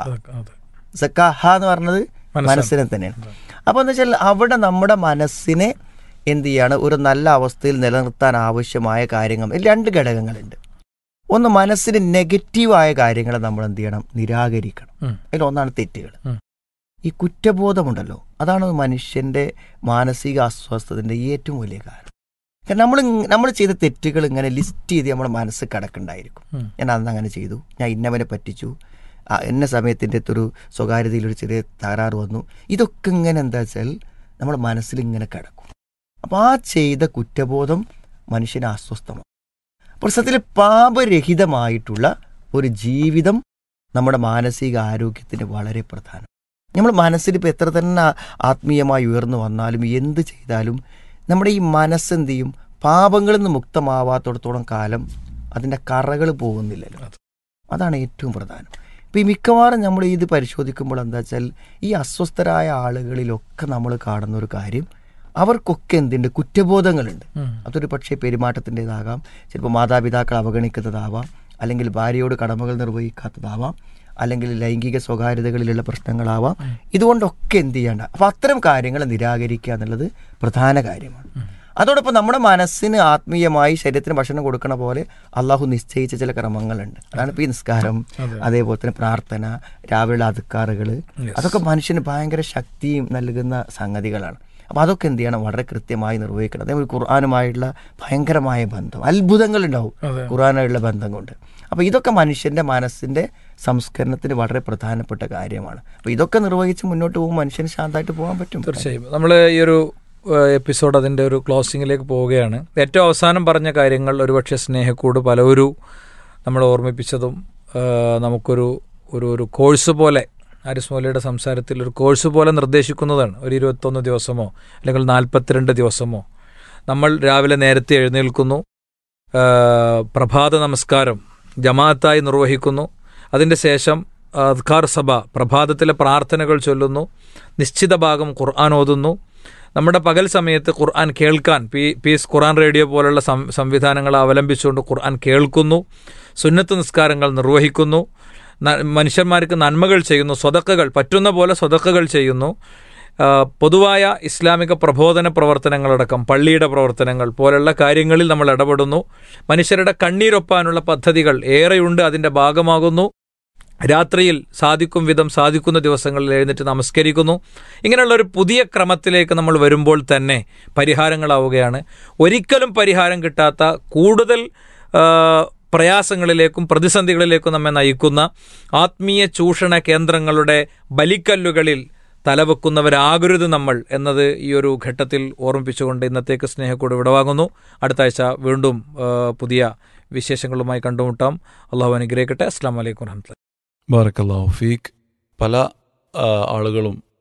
സക്കാഹ എന്ന് പറഞ്ഞത് മനസ്സാണ്. മനസ്സിനെ തന്നെയാണ് അപ്പോൾ എന്താ വെച്ചാൽ അവിടെ നമ്മുടെ മനസ്സിനെ എന്ത് ചെയ്യാണ് ഒരു നല്ല അവസ്ഥയിൽ നിലനിർത്താൻ ആവശ്യമായ കാര്യങ്ങൾ ഇതിൽ രണ്ട് ഘടകങ്ങളുണ്ട് ഒന്ന് മനസ്സിന് നെഗറ്റീവായ കാര്യങ്ങളെ നമ്മൾ എന്ത് ചെയ്യണം നിരാകരിക്കണം ഉം. അതിൽ ഒന്നാണ് തെറ്റുകൾ ഉം. ഈ കുറ്റബോധമുണ്ടല്ലോ അതാണ് മനുഷ്യന്റെ മാനസിക അസ്വസ്ഥതയുടെ ഏറ്റവും വലിയ കാരണം കാരണം നമ്മൾ നമ്മൾ ചെയ്ത തെറ്റുകൾ ഇങ്ങനെ ലിസ്റ്റ് ചെയ്ത് നമ്മുടെ മനസ്സ് കിടക്കുന്നുണ്ടായിരിക്കും ഉം. ഞാൻ അന്ന് അങ്ങനെ ചെയ്തു ഞാൻ ഇന്നവനെ പറ്റിച്ചു ആ, എന്ന സമയത്തിൻ്റെ ഒരു സ്വകാര്യതയിലൊരു ചെറിയ തകരാറ് വന്നു ഇതൊക്കെ ഇങ്ങനെ എന്താ വെച്ചാൽ നമ്മുടെ മനസ്സിൽ ഇങ്ങനെ കിടക്കും അപ്പോൾ ആ ചെയ്ത കുറ്റബോധം മനുഷ്യനെ അസ്വസ്ഥമാണ് അപ്പോൾ സത്യത്തിൽ പാപരഹിതമായിട്ടുള്ള ഒരു ജീവിതം നമ്മുടെ മാനസിക ആരോഗ്യത്തിന് വളരെ പ്രധാനം നമ്മൾ മനസ്സിൽ ഇപ്പോൾ എത്ര തന്നെ ആത്മീയമായി ഉയർന്നു വന്നാലും എന്ത് ചെയ്താലും നമ്മുടെ ഈ മനസ്സെന്ത് ചെയ്യും പാപങ്ങളിൽ നിന്ന് മുക്തമാവാത്തിടത്തോളം കാലം അതിൻ്റെ കറകൾ പോകുന്നില്ലല്ലോ അതാണ് ഏറ്റവും പ്രധാനം ഇപ്പോൾ ഈ മിക്കവാറും നമ്മൾ ഇത് പരിശോധിക്കുമ്പോൾ എന്താ വെച്ചാൽ ഈ അസ്വസ്ഥരായ ആളുകളിലൊക്കെ നമ്മൾ കാണുന്ന ഒരു കാര്യം അവർക്കൊക്കെ എന്തുണ്ട് കുറ്റബോധങ്ങളുണ്ട് ഉം. അതൊരു പക്ഷേ പെരുമാറ്റത്തിൻ്റെതാകാം ചിലപ്പോൾ മാതാപിതാക്കൾ അവഗണിക്കുന്നതാവാം അല്ലെങ്കിൽ ഭാര്യയോട് കടമകൾ നിർവഹിക്കാത്തതാവാം അല്ലെങ്കിൽ ലൈംഗിക സ്വകാര്യതകളിലുള്ള പ്രശ്നങ്ങളാവാം ഇതുകൊണ്ടൊക്കെ എന്ത് ചെയ്യേണ്ട അപ്പോൾ അത്തരം കാര്യങ്ങൾ നിരാകരിക്കുക എന്നുള്ളത് പ്രധാന കാര്യമാണ് അതോടൊപ്പം നമ്മുടെ മനസ്സിന് ആത്മീയമായി ശരീരത്തിന് ഭക്ഷണം കൊടുക്കണ പോലെ അള്ളാഹു നിശ്ചയിച്ച ചില ക്രമങ്ങളുണ്ട് അതാണ് ഇപ്പോൾ ഈ നിസ്കാരം അതെ. അതേപോലെ തന്നെ പ്രാർത്ഥന രാവിലെ അതുക്കാറുകൾ Yes. അതൊക്കെ മനുഷ്യന് ഭയങ്കര ശക്തിയും നൽകുന്ന സംഗതികളാണ് അപ്പോൾ അതൊക്കെ എന്ത് ചെയ്യണം വളരെ കൃത്യമായി നിർവഹിക്കണം അതേപോലെ ഖുർആാനുമായിട്ടുള്ള ഭയങ്കരമായ ബന്ധം അത്ഭുതങ്ങളുണ്ടാവും അതെ. ഖുർആാനായുള്ള ബന്ധം കൊണ്ട് അപ്പോൾ ഇതൊക്കെ മനുഷ്യൻ്റെ മനസ്സിൻ്റെ സംസ്കരണത്തിന് വളരെ പ്രധാനപ്പെട്ട കാര്യമാണ് അപ്പോൾ ഇതൊക്കെ നിർവഹിച്ച് മുന്നോട്ട് പോകുമ്പോൾ മനുഷ്യന് ശാന്തമായിട്ട് പോകാൻ പറ്റും തീർച്ചയായും നമ്മൾ ഈ ഒരു എപ്പിസോഡ് അതിൻ്റെ ഒരു ക്ലോസിങ്ങിലേക്ക് പോവുകയാണ് ഏറ്റവും അവസാനം പറഞ്ഞ കാര്യങ്ങൾ ഒരുപക്ഷെ സ്നേഹക്കൂട് പലവരും നമ്മൾ ഓർമ്മിപ്പിച്ചതും ആ, നമുക്കൊരു ഒരു ഒരു കോഴ്സ് പോലെ ആരിസ് മൗലയുടെ സംസാരത്തിൽ ഒരു കോഴ്സ് പോലെ നിർദ്ദേശിക്കുന്നതാണ് ഒരു ഇരുപത്തൊന്ന് ദിവസമോ അല്ലെങ്കിൽ നാൽപ്പത്തിരണ്ട് ദിവസമോ നമ്മൾ രാവിലെ നേരത്തെ എഴുന്നേൽക്കുന്നു ആ, പ്രഭാത നമസ്കാരം ജമാഅത്തായി നിർവഹിക്കുന്നു അതിൻ്റെ ശേഷം അദ്കാർ സഭ പ്രഭാതത്തിലെ പ്രാർത്ഥനകൾ ചൊല്ലുന്നു നിശ്ചിത ഭാഗം ഖുർആൻ ഓതുന്നു നമ്മുടെ പകൽ സമയത്ത് ഖുർആൻ കേൾക്കാൻ പി പീസ് ഖുർആൻ റേഡിയോ പോലുള്ള സം സംവിധാനങ്ങൾ അവലംബിച്ചുകൊണ്ട് ഖുർആൻ കേൾക്കുന്നു സുന്നത്ത് നിസ്കാരങ്ങൾ നിർവഹിക്കുന്നു ന- മനുഷ്യന്മാർക്ക് നന്മകൾ ചെയ്യുന്നു സ്വതക്കകൾ പറ്റുന്ന പോലെ സ്വതക്കകൾ ചെയ്യുന്നു ആ, പൊതുവായ ഇസ്ലാമിക പ്രബോധന പ്രവർത്തനങ്ങളടക്കം പള്ളിയുടെ പ്രവർത്തനങ്ങൾ പോലുള്ള കാര്യങ്ങളിൽ നമ്മൾ ഇടപെടുന്നു മനുഷ്യരുടെ കണ്ണീരൊപ്പാനുള്ള പദ്ധതികൾ ഏറെയുണ്ട് അതിൻ്റെ ഭാഗമാകുന്നു രാത്രിയിൽ സാധിക്കും വിധം സാധിക്കുന്ന ദിവസങ്ങളിൽ എഴുന്നേറ്റ് നമസ്കരിക്കുന്നു ഇങ്ങനെയുള്ള ഒരു പുതിയ ക്രമത്തിലേക്ക് നമ്മൾ വരുമ്പോൾ തന്നെ പരിഹാരങ്ങളാവുകയാണ് ഒരിക്കലും പരിഹാരം കിട്ടാത്ത കൂടുതൽ ആ, പ്രയാസങ്ങളിലേക്കും പ്രതിസന്ധികളിലേക്കും നമ്മെ നയിക്കുന്ന ആത്മീയ ചൂഷണ കേന്ദ്രങ്ങളുടെ ബലിക്കല്ലുകളിൽ തലവെക്കുന്നവരാകരുത് നമ്മൾ എന്നത് ഈ ഒരു ഘട്ടത്തിൽ ഓർമ്മിപ്പിച്ചുകൊണ്ട് ഇന്നത്തേക്ക് സ്നേഹക്കൂട് വിടവാങ്ങുന്നു അടുത്ത ആഴ്ച വീണ്ടും ആ, പുതിയ വിശേഷങ്ങളുമായി കണ്ടുമുട്ടാം അള്ളാഹു അനുഗ്രഹിക്കട്ടെ അസ്സാം വലൈക്കും വരഹമുല്ല ബാറക്കല്ലാഹു ഫീക്ക് പല ആ, ആളുകളും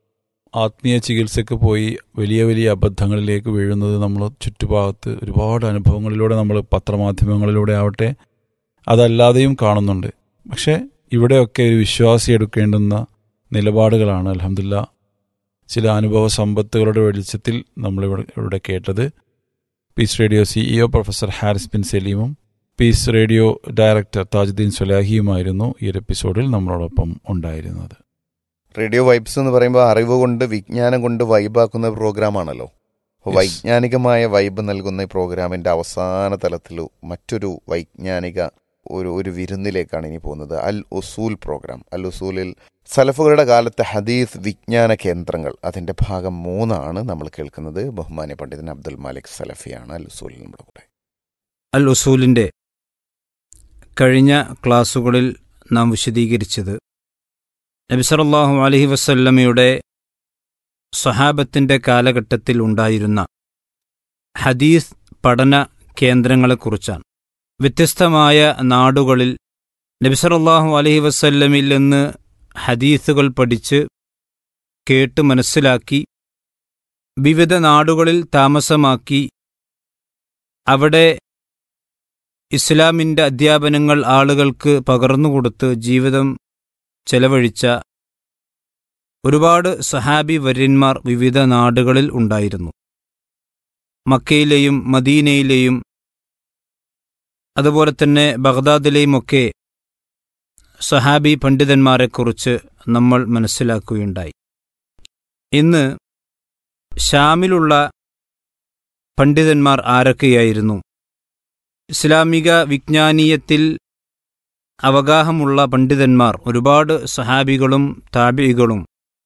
ആത്മീയ ചികിത്സയ്ക്ക് പോയി വലിയ വലിയ അബദ്ധങ്ങളിലേക്ക് വീഴുന്നത് നമ്മൾ ചുറ്റുഭാഗത്ത് ഒരുപാട് അനുഭവങ്ങളിലൂടെ നമ്മൾ പത്രമാധ്യമങ്ങളിലൂടെ ആവട്ടെ അതല്ലാതെയും കാണുന്നുണ്ട് പക്ഷേ ഇവിടെയൊക്കെ ഒരു വിശ്വാസി എടുക്കേണ്ടുന്ന നിലപാടുകളാണ് അലഹമില്ല ചില അനുഭവ സമ്പത്തുകളുടെ വെളിച്ചത്തിൽ നമ്മളിവിടെ ഇവിടെ കേട്ടത് peace radio CEO professor Haris bin സലീമും പീസ് റേഡിയോ ഡയറക്ടർ താജുദ്ദീൻ സുലാഹിയുമായിരുന്നു ഈ ഒരു എപ്പിസോഡിൽ നമ്മളോടൊപ്പം ഉണ്ടായിരുന്നത് റേഡിയോ വൈബ്സ് എന്ന് പറയുമ്പോൾ അറിവ് കൊണ്ട് വിജ്ഞാനം കൊണ്ട് വൈബാക്കുന്ന പ്രോഗ്രാമാണല്ലോ അപ്പോൾ Yes. വൈജ്ഞാനികമായ വൈബ് നൽകുന്ന ഈ പ്രോഗ്രാമിന്റെ അവസാന തലത്തിൽ മറ്റൊരു വൈജ്ഞാനിക ഒരു ഒരു വിരുന്നിലേക്കാണ് ഇനി പോകുന്നത് അൽ ഉസൂൽ പ്രോഗ്രാം അൽ ഉസൂലിൽ സലഫുകളുടെ കാലത്തെ ഹദീസ് വിജ്ഞാന കേന്ദ്രങ്ങൾ അതിന്റെ ഭാഗം മൂന്നാണ് നമ്മൾ കേൾക്കുന്നത് ബഹുമാന്യ പണ്ഡിതൻ അബ്ദുൽ മാലിക് സലഫിയാണ് അൽ ഉസൂലിൽ നമ്മുടെ കൂടെ അൽ ഉസൂലിൻ്റെ കഴിഞ്ഞ ക്ലാസ്സുകളിൽ നാം വിശദീകരിച്ചത് നബി സല്ലല്ലാഹു അലൈഹി വസല്ലമയുടെ സ്വഹാബത്തിൻ്റെ കാലഘട്ടത്തിൽ ഉണ്ടായിരുന്ന ഹദീസ് പഠന കേന്ദ്രങ്ങളെക്കുറിച്ചാണ് വ്യത്യസ്തമായ നാടുകളിൽ നബി സല്ലല്ലാഹു അലൈഹി വസല്ലമിൽ നിന്ന് ഹദീസുകൾ പഠിച്ച് കേട്ട് മനസ്സിലാക്കി വിവിധ നാടുകളിൽ താമസമാക്കി അവിടെ ഇസ്ലാമിൻ്റെ അധ്യാപനങ്ങൾ ആളുകൾക്ക് പകർന്നുകൊടുത്ത് ജീവിതം ചെലവഴിച്ച ഒരുപാട് സഹാബി വര്യന്മാർ വിവിധ നാടുകളിൽ ഉണ്ടായിരുന്നു മക്കയിലെയും മദീനയിലെയും അതുപോലെ തന്നെ ബഗ്ദാദിലെയുമൊക്കെ സഹാബി പണ്ഡിതന്മാരെക്കുറിച്ച് നമ്മൾ മനസ്സിലാക്കുകയുണ്ടായി ഇന്ന് ഷാമിലുള്ള പണ്ഡിതന്മാർ ആരൊക്കെയായിരുന്നു ഇസ്ലാമിക വിജ്ഞാനീയത്തിൽ അവഗാഹമുള്ള പണ്ഡിതന്മാർ ഒരുപാട് സഹാബികളും താബികളും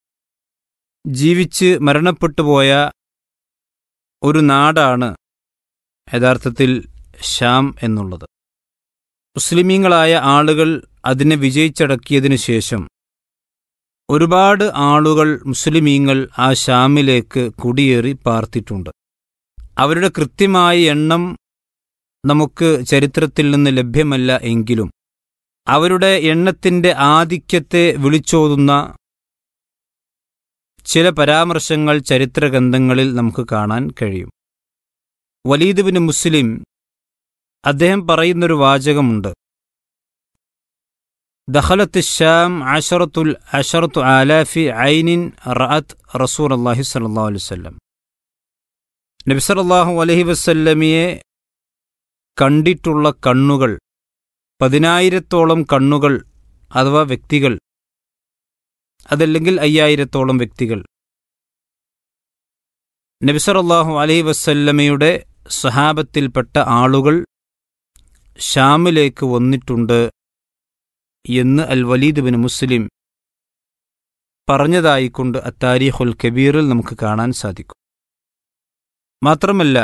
ജീവിച്ച് മരണപ്പെട്ടുപോയ ഒരു നാടാണ് യഥാർത്ഥത്തിൽ ഷാം എന്നുള്ളത് മുസ്ലിമീങ്ങളായ ആളുകൾ അതിനെ വിജയിച്ചടക്കിയതിനു ശേഷം ഒരുപാട് ആളുകൾ മുസ്ലിമീങ്ങൾ ആ ഷാമിലേക്ക് കുടിയേറി പാർത്തിട്ടുണ്ട് അവരുടെ കൃത്യമായ എണ്ണം നമുക്ക് ചരിത്രത്തിൽ നിന്ന് ലഭ്യമല്ല എങ്കിലും അവരുടെ എണ്ണത്തിന്റെ ആധിക്യത്തെ വിളിച്ചോതുന്ന ചില പരാമർശങ്ങൾ ചരിത്രഗ്രന്ഥങ്ങളിൽ നമുക്ക് കാണാൻ കഴിയും വലീദ് ബിൻ മുസ്ലിം അദ്ദേഹം പറയുന്നൊരു വാചകമുണ്ട് ദഖലത്ത് ഷാം അഷറത്തുൽ അഷറത്തു ആലാഫി ഐനിൻ റഅത്ത് റസൂൽ അള്ളാഹി സല്ലാ അലുവല്ലം നബി സല്ലല്ലാഹു അലൈഹി വസല്ലമിയെ കണ്ടിട്ടുള്ള കണ്ണുകൾ പതിനായിരത്തോളം കണ്ണുകൾ അഥവാ വ്യക്തികൾ അതല്ലെങ്കിൽ അയ്യായിരത്തോളം വ്യക്തികൾ നബിസറല്ലാഹു അലൈഹി വസല്ലമയുടെ സഹാബത്തിൽപ്പെട്ട ആളുകൾ ഷാമിലേക്ക് വന്നിട്ടുണ്ട് എന്ന് അൽ വലീദ് ബിൻ മുസ്ലിം പറഞ്ഞതായിക്കൊണ്ട് അത്താരിഖുൽ കബീറിൽ നമുക്ക് കാണാൻ സാധിക്കും മാത്രമല്ല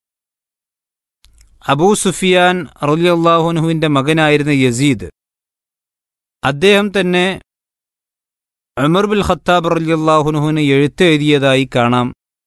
അബൂ സുഫിയാൻ റലിയല്ലാഹുനുഹുവിൻ്റെ മകനായിരുന്ന യസീദ് അദ്ദേഹം തന്നെ ഉമർ ബിൽ ഖത്താബ് റലിയല്ലാഹുനുഹുവിന് എഴുത്തെഴുതിയതായി കാണാം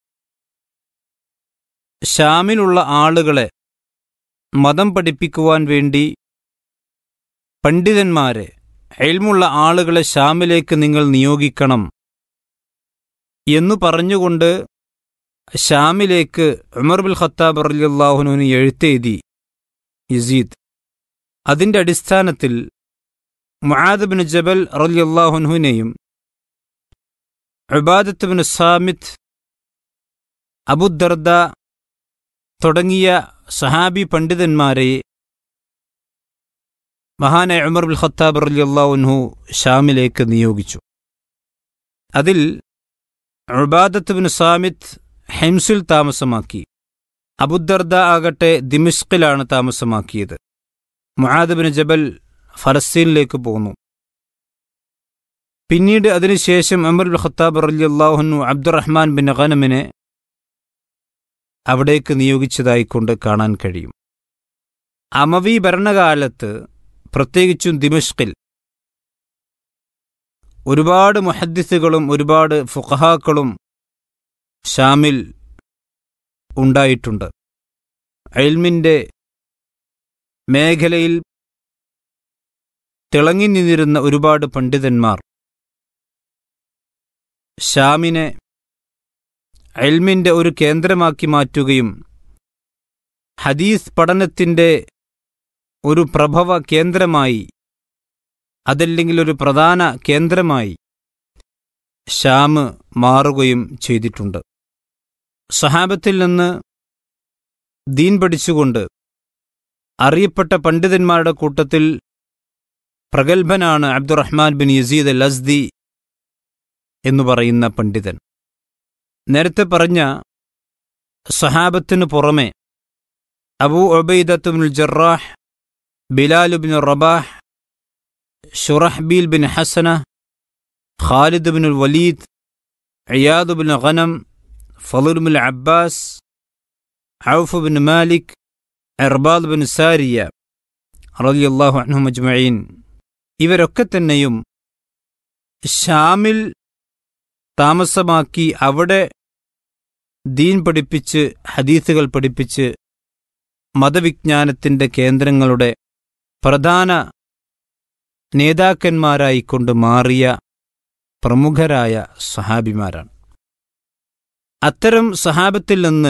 ഷാമിലുള്ള ആളുകളെ മതം പഠിപ്പിക്കുവാൻ വേണ്ടി പണ്ഡിതന്മാരെ എൽമുള്ള ആളുകളെ ഷാമിലേക്ക് നിങ്ങൾ നിയോഗിക്കണം എന്നു പറഞ്ഞുകൊണ്ട് ഷാമിലേക്ക് ഉമർ ബിൽ ഖത്താബ് റലിയല്ലാഹുനുവിന് എഴുത്തെഴുതി യസീദ് അതിൻ്റെ അടിസ്ഥാനത്തിൽ മുആദ് ബിൻ ജബൽ റലിയല്ലാഹുനുവിനെയും ഉബാദത്ത് ബിൻ സാമിത്ത് അബുദർദ തുടങ്ങിയ സഹാബി പണ്ഡിതന്മാരെ മഹാനായ ഉമർ ബിൽ ഖത്താബ് റലിയല്ലാഹുൻഹു ഷാമിലേക്ക് നിയോഗിച്ചു അതിൽ ഉബാദത്ത് ബിൻ സാമിത്ത് ഹെംസിൽ താമസമാക്കി അബുദർദ ആകട്ടെ ദിമിഷ്കിലാണ് താമസമാക്കിയത് മുആദ് ബിൻ ജബൽ ഫലസ്തീനിലേക്ക് പോന്നു പിന്നീട് അതിനുശേഷം അമർ ബിൻ ഖത്താബ് റലിയല്ലാഹുനു അബ്ദുറഹ്മാൻ ബിൻ ഖനമിനെ അവിടേക്ക് നിയോഗിച്ചതായിക്കൊണ്ട് കാണാൻ കഴിയും അമവി ഭരണകാലത്ത് പ്രത്യേകിച്ചും ദിമഷ്കിൽ ഒരുപാട് മുഹദ്ദിസുകളും ഒരുപാട് ഫുഖഹാക്കളും ഷാമിൽ ഉണ്ടായിട്ടുണ്ട് അയൽമിൻ്റെ മേഖലയിൽ തിളങ്ങി നിന്നിരുന്ന ഒരുപാട് പണ്ഡിതന്മാർ ഷാമിനെ എൽമിൻ്റെ ഒരു കേന്ദ്രമാക്കി മാറ്റുകയും ഹദീസ് പഠനത്തിൻ്റെ ഒരു പ്രഭവ കേന്ദ്രമായി അതല്ലെങ്കിൽ ഒരു പ്രധാന കേന്ദ്രമായി ഷാം മാറുകയും ചെയ്തിട്ടുണ്ട് സഹാബത്തിൽ നിന്ന് ദീൻ പഠിച്ചുകൊണ്ട് അറിയപ്പെട്ട പണ്ഡിതന്മാരുടെ കൂട്ടത്തിൽ പ്രഗത്ഭനാണ് അബ്ദുറഹ്മാൻ ബിൻ യസീദ് അൽ അസ്ദി എന്നു പറയുന്ന പണ്ഡിതൻ നേരത്തെ പറഞ്ഞ സഹാബത്തിനു പുറമെ അബൂ ഒബൈദത്തുബിൻ ജറാഹ് ബിലാലുബിൻ റബാഹ് ഷുറഹ്ബീൽ ബിൻ ഹസന ഖാലിദ് ബിൻ വലീദ് അയാദ് ബിൻ ഖനം ഫലുൽ ബിൻ അബ്ബാസ് ഔഫ് ബിൻ മാലിക് എർബാദ് ബിൻ സാരിയ റളിയല്ലാഹു അൻഹു മജ്മഈൻ ഇവരൊക്കെ തന്നെയും ഷാമിൽ താമസമാക്കി അവിടെ ദീൻ പഠിപ്പിച്ച് ഹദീസുകൾ പഠിപ്പിച്ച് മതവിജ്ഞാനത്തിൻ്റെ കേന്ദ്രങ്ങളുടെ പ്രധാന നേതാക്കന്മാരായിക്കൊണ്ട് മാറിയ പ്രമുഖരായ സഹാബിമാരാണ് അത്തരം സഹാബത്തിൽ നിന്ന്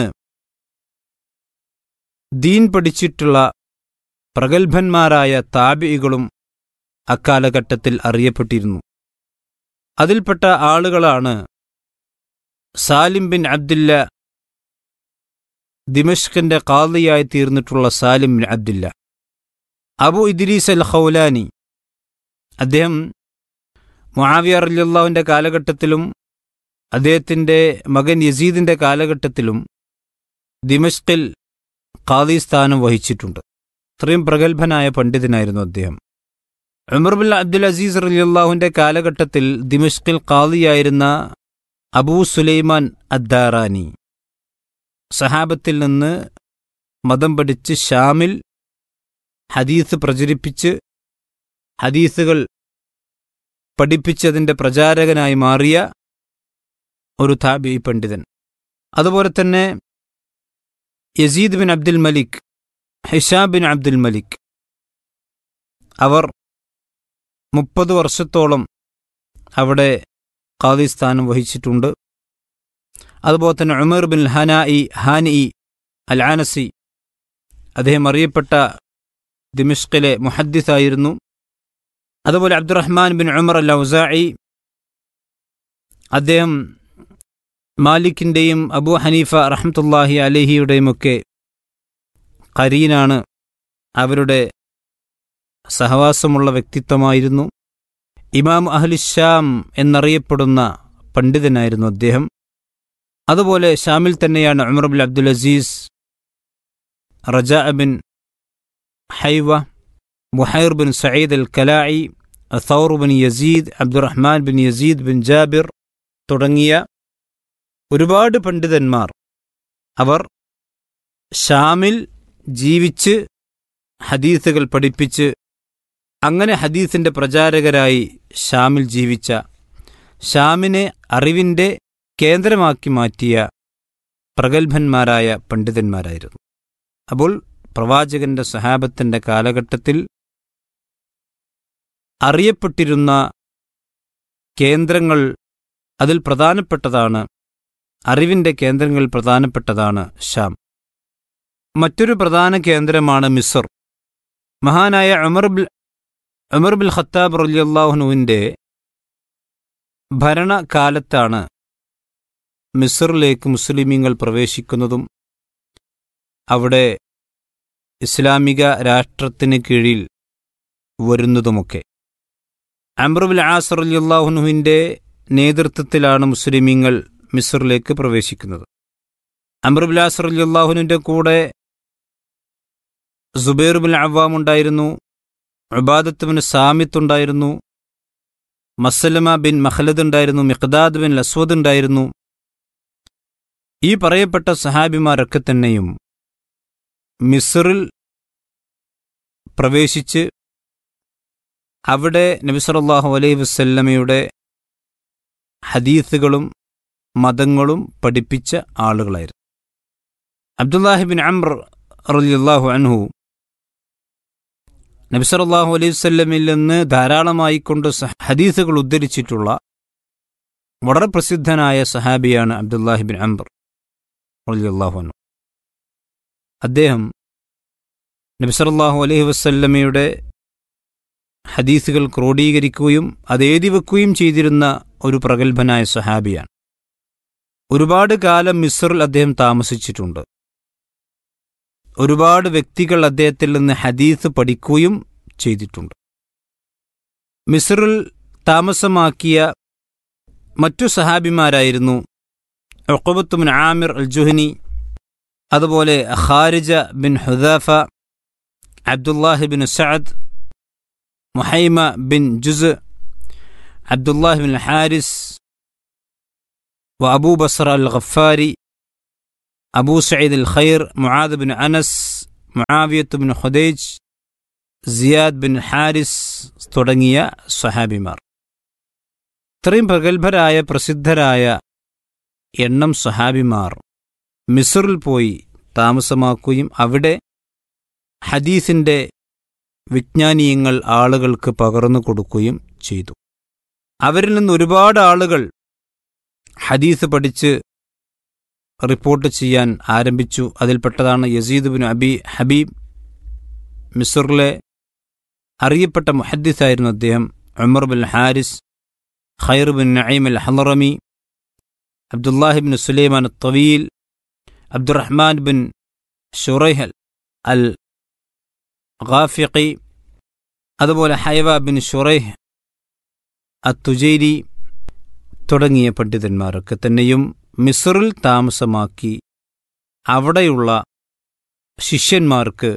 ദീൻ പഠിച്ചിട്ടുള്ള പ്രഗത്ഭന്മാരായ താബികളും അക്കാലഘട്ടത്തിൽ അറിയപ്പെട്ടിരുന്നു അതിൽപ്പെട്ട ആളുകളാണ് സാലിം ബിൻ അബ്ദില്ല ദിമഷ്കിന്റെ കാളിയായി തീർന്നിട്ടുള്ള സാലിം ബിൻ അബ്ദില്ല അബു ഇദ്രീസ് അൽ ഖൗലാനി അദ്ദേഹം മുആവിയ റളിയല്ലാഹുവിന്റെ കാലഘട്ടത്തിലും അദ്ദേഹത്തിന്റെ മകൻ യസീദിന്റെ കാലഘട്ടത്തിലും ദിമഷ്കിൽ ഖാദി സ്ഥാനം വഹിച്ചിട്ടുണ്ട് അത്രയും പ്രഗത്ഭനായ പണ്ഡിതനായിരുന്നു അദ്ദേഹം ഉമർ ബിൻ അബ്ദുൽ അസീസ് റലിയല്ലാഹുവിന്റെ കാലഘട്ടത്തിൽ ദിമഷ്കിൽ ഖാദിയായിരുന്ന അബൂ സുലൈമാൻ അദ്ദാറാനി സഹാബത്തിൽ നിന്ന് മതം പഠിച്ച് ഷാമിൽ ഹദീസ് പ്രചരിപ്പിച്ച് ഹദീസുകൾ പഠിപ്പിച്ചതിൻ്റെ പ്രചാരകനായി മാറിയ ഒരു താബി പണ്ഡിതൻ അതുപോലെ തന്നെ യസീദ് ബിൻ അബ്ദുൽ മലിക് ഹിഷാം ബിൻ അബ്ദുൽ മലിക് അവർ മുപ്പത് വർഷത്തോളം അവിടെ ഖാദി സ്ഥാനം വഹിച്ചിട്ടുണ്ട് അതുപോലെ തന്നെ ഉമർ ബിൻ ഹനായി ഹാനി അൽ ആനസി അദ്ദേഹം അറിയപ്പെട്ട ദിമിഷ്കിലെ മുഹദ്ദിസായിരുന്നു അതുപോലെ അബ്ദുറഹ്മാൻ ബിൻ ഉമർ അൽ ഔസായി അദ്ദേഹം മാലിക്കിൻ്റെയും അബു ഹനീഫ റഹ്മത്തുല്ലാഹി അലഹിയുടെയുമൊക്കെ കരീനാണ് അവരുടെ സഹവാസമുള്ള വ്യക്തിത്വമായിരുന്നു ഇമാം അഹ്ലിഷാം എന്നറിയപ്പെടുന്ന പണ്ഡിതനായിരുന്നു അദ്ദേഹം അതുപോലെ ഷാമിൽ തന്നെയാണ് ഉമർ ബിൻ അബ്ദുൽ അസീസ് റജാ ബിൻ ഹൈവ മുഹൈർ ബിൻ സയ്യിദ് അൽ കലായി അസൗർ ബിൻ യസീദ് അബ്ദുറഹ്മാൻ ബിൻ യസീദ് ബിൻ ജാബിർ തുടങ്ങിയ ഒരുപാട് പണ്ഡിതന്മാർ അവർ ഷാമിൽ ജീവിച്ച് ഹദീസുകൾ പഠിപ്പിച്ച് അങ്ങനെ ഹദീസിന്റെ പ്രചാരകരായി ഷാമിൽ ജീവിച്ച ഷാമിനെ അറിവിന്റെ കേന്ദ്രമാക്കി മാറ്റിയ പ്രഗത്ഭന്മാരായ പണ്ഡിതന്മാരായിരുന്നു അപ്പോൾ പ്രവാചകന്റെ സഹാബത്തിന്റെ കാലഘട്ടത്തിൽ അറിയപ്പെട്ടിരുന്ന കേന്ദ്രങ്ങൾ അതിൽ പ്രധാനപ്പെട്ടതാണ് അറിവിന്റെ കേന്ദ്രങ്ങൾ പ്രധാനപ്പെട്ടതാണ് ഷാം മറ്റൊരു പ്രധാന കേന്ദ്രമാണ് മിസർ മഹാനായ ഉമർ ബിൽ ഉമർ ബിൽ ഖത്താബ് റലിയല്ലാഹുനുവിൻ്റെ ഭരണകാലത്താണ് മിസറിലേക്ക് മുസ്ലിമീങ്ങൾ പ്രവേശിക്കുന്നതും അവിടെ ഇസ്ലാമിക രാഷ്ട്രത്തിന് കീഴിൽ വരുന്നതുമൊക്കെ അമ്രുബിൽ ആസർ അലിയല്ലാഹുനുവിൻ്റെ നേതൃത്വത്തിലാണ് മുസ്ലിമീങ്ങൾ മിസറിലേക്ക് പ്രവേശിക്കുന്നത് അമ്രുബിൽ ആസർ അലിയല്ലാഹുനുവിൻ്റെ കൂടെ സുബൈർ ബിൻ അവാം ഉണ്ടായിരുന്നു ഉബാദത്ത് ബിൻ സാമിത്ത് ഉണ്ടായിരുന്നു മസലമ ബിൻ മഹലദ് ഉണ്ടായിരുന്നു മിഖ്ദാദ് ബിൻ ലസ്വദ് ഉണ്ടായിരുന്നു ഈ പറയപ്പെട്ട സഹാബിമാരൊക്കെ തന്നെയും മിസറിൽ പ്രവേശിച്ച് അവിടെ നബിസറല്ലാഹു അലൈഹി വസല്ലമയുടെ ഹദീസുകളും മതങ്ങളും പഠിപ്പിച്ച ആളുകളായിരുന്നു അബ്ദുല്ലാഹിബിൻ അംർ റലിയല്ലാഹു അൻഹു നബിസറല്ലാഹു അലൈഹി വല്ലമിൽ നിന്ന് ധാരാളമായി കൊണ്ട് ഹദീസുകൾ ഉദ്ധരിച്ചിട്ടുള്ള വളരെ പ്രസിദ്ധനായ സഹാബിയാണ് അബ്ദുല്ലാഹിബിൻ അംബർ റളിയല്ലാഹു അദ്ദേഹം നബിസറല്ലാഹു അലൈഹി വസല്ലമയുടെ ഹദീസുകൾ ക്രോഡീകരിക്കുകയും അത് എഴുതി വെക്കുകയും ചെയ്തിരുന്ന ഒരു പ്രഗത്ഭനായ സഹാബിയാണ് ഒരുപാട് കാലം മിസ്റിൽ അദ്ദേഹം താമസിച്ചിട്ടുണ്ട് ഒരുപാട് വ്യക്തികൾ അദ്ദേഹത്തിൽ നിന്ന് ഹദീസ് പഠിക്കുകയും ചെയ്തിട്ടുണ്ട് മിസ്റിൽ താമസമാക്കിയ മറ്റു സഹാബിമാരായിരുന്നു ഉഖബത്തുബിൻ ആമിർ അൽ ജുഹനി അതുപോലെ ഖാരിജ ബിൻ ഹുദാഫ അബ്ദുല്ലാഹി ബിൻ സഅദ് മുഹൈമ ബിൻ ജുസ് അബ്ദുല്ലാഹി ബിൻ ഹാരിസ് وأبو بصر الغفاري أبو سعيد الخير معاذ بن أنس معاوية بن خديج സിയാദ് ബിൻ ഹാരിസ് തുടങ്ങിയ സഹാബിമാർ ഇത്രയും പ്രഗത്ഭരായ പ്രസിദ്ധരായ എണ്ണം സഹാബിമാർ മിസറിൽ പോയി താമസമാക്കുകയും അവിടെ ഹദീസിൻ്റെ വിജ്ഞാനീയങ്ങൾ ആളുകൾക്ക് പകർന്നു കൊടുക്കുകയും ചെയ്തു അവരിൽ നിന്ന് ഒരുപാട് ആളുകൾ ഹദീസ് പഠിച്ച് റിപ്പോർട്ട് ചെയ്യാൻ ആരംഭിച്ചു അതിൽപ്പെട്ടതാണ് യസീദ് ബിൻ അബി ഹബീബ് മിസറിലെ അറിയപ്പെട്ട മുഹദ്ദിസായിരുന്നു അദ്ദേഹം ഉമർ ബിൻ ഹാരിസ് ഖൈർ ബിൻ നഈം അൽ ഹലറമി അബ്ദുല്ലാഹിബിൻ സുലൈമാൻ തവീൽ അബ്ദുറഹ്മാൻ ബിൻ ഷുറൈഹൽ അൽ ഗാഫിഖി അതുപോലെ ഹൈവ ബിൻ ഷുറൈഹ് അത്തുജൈരി തുടങ്ങിയ പണ്ഡിതന്മാരൊക്കെ തന്നെയും മിസറിൽ താമസമാക്കി അവിടെയുള്ള ശിഷ്യന്മാർക്ക്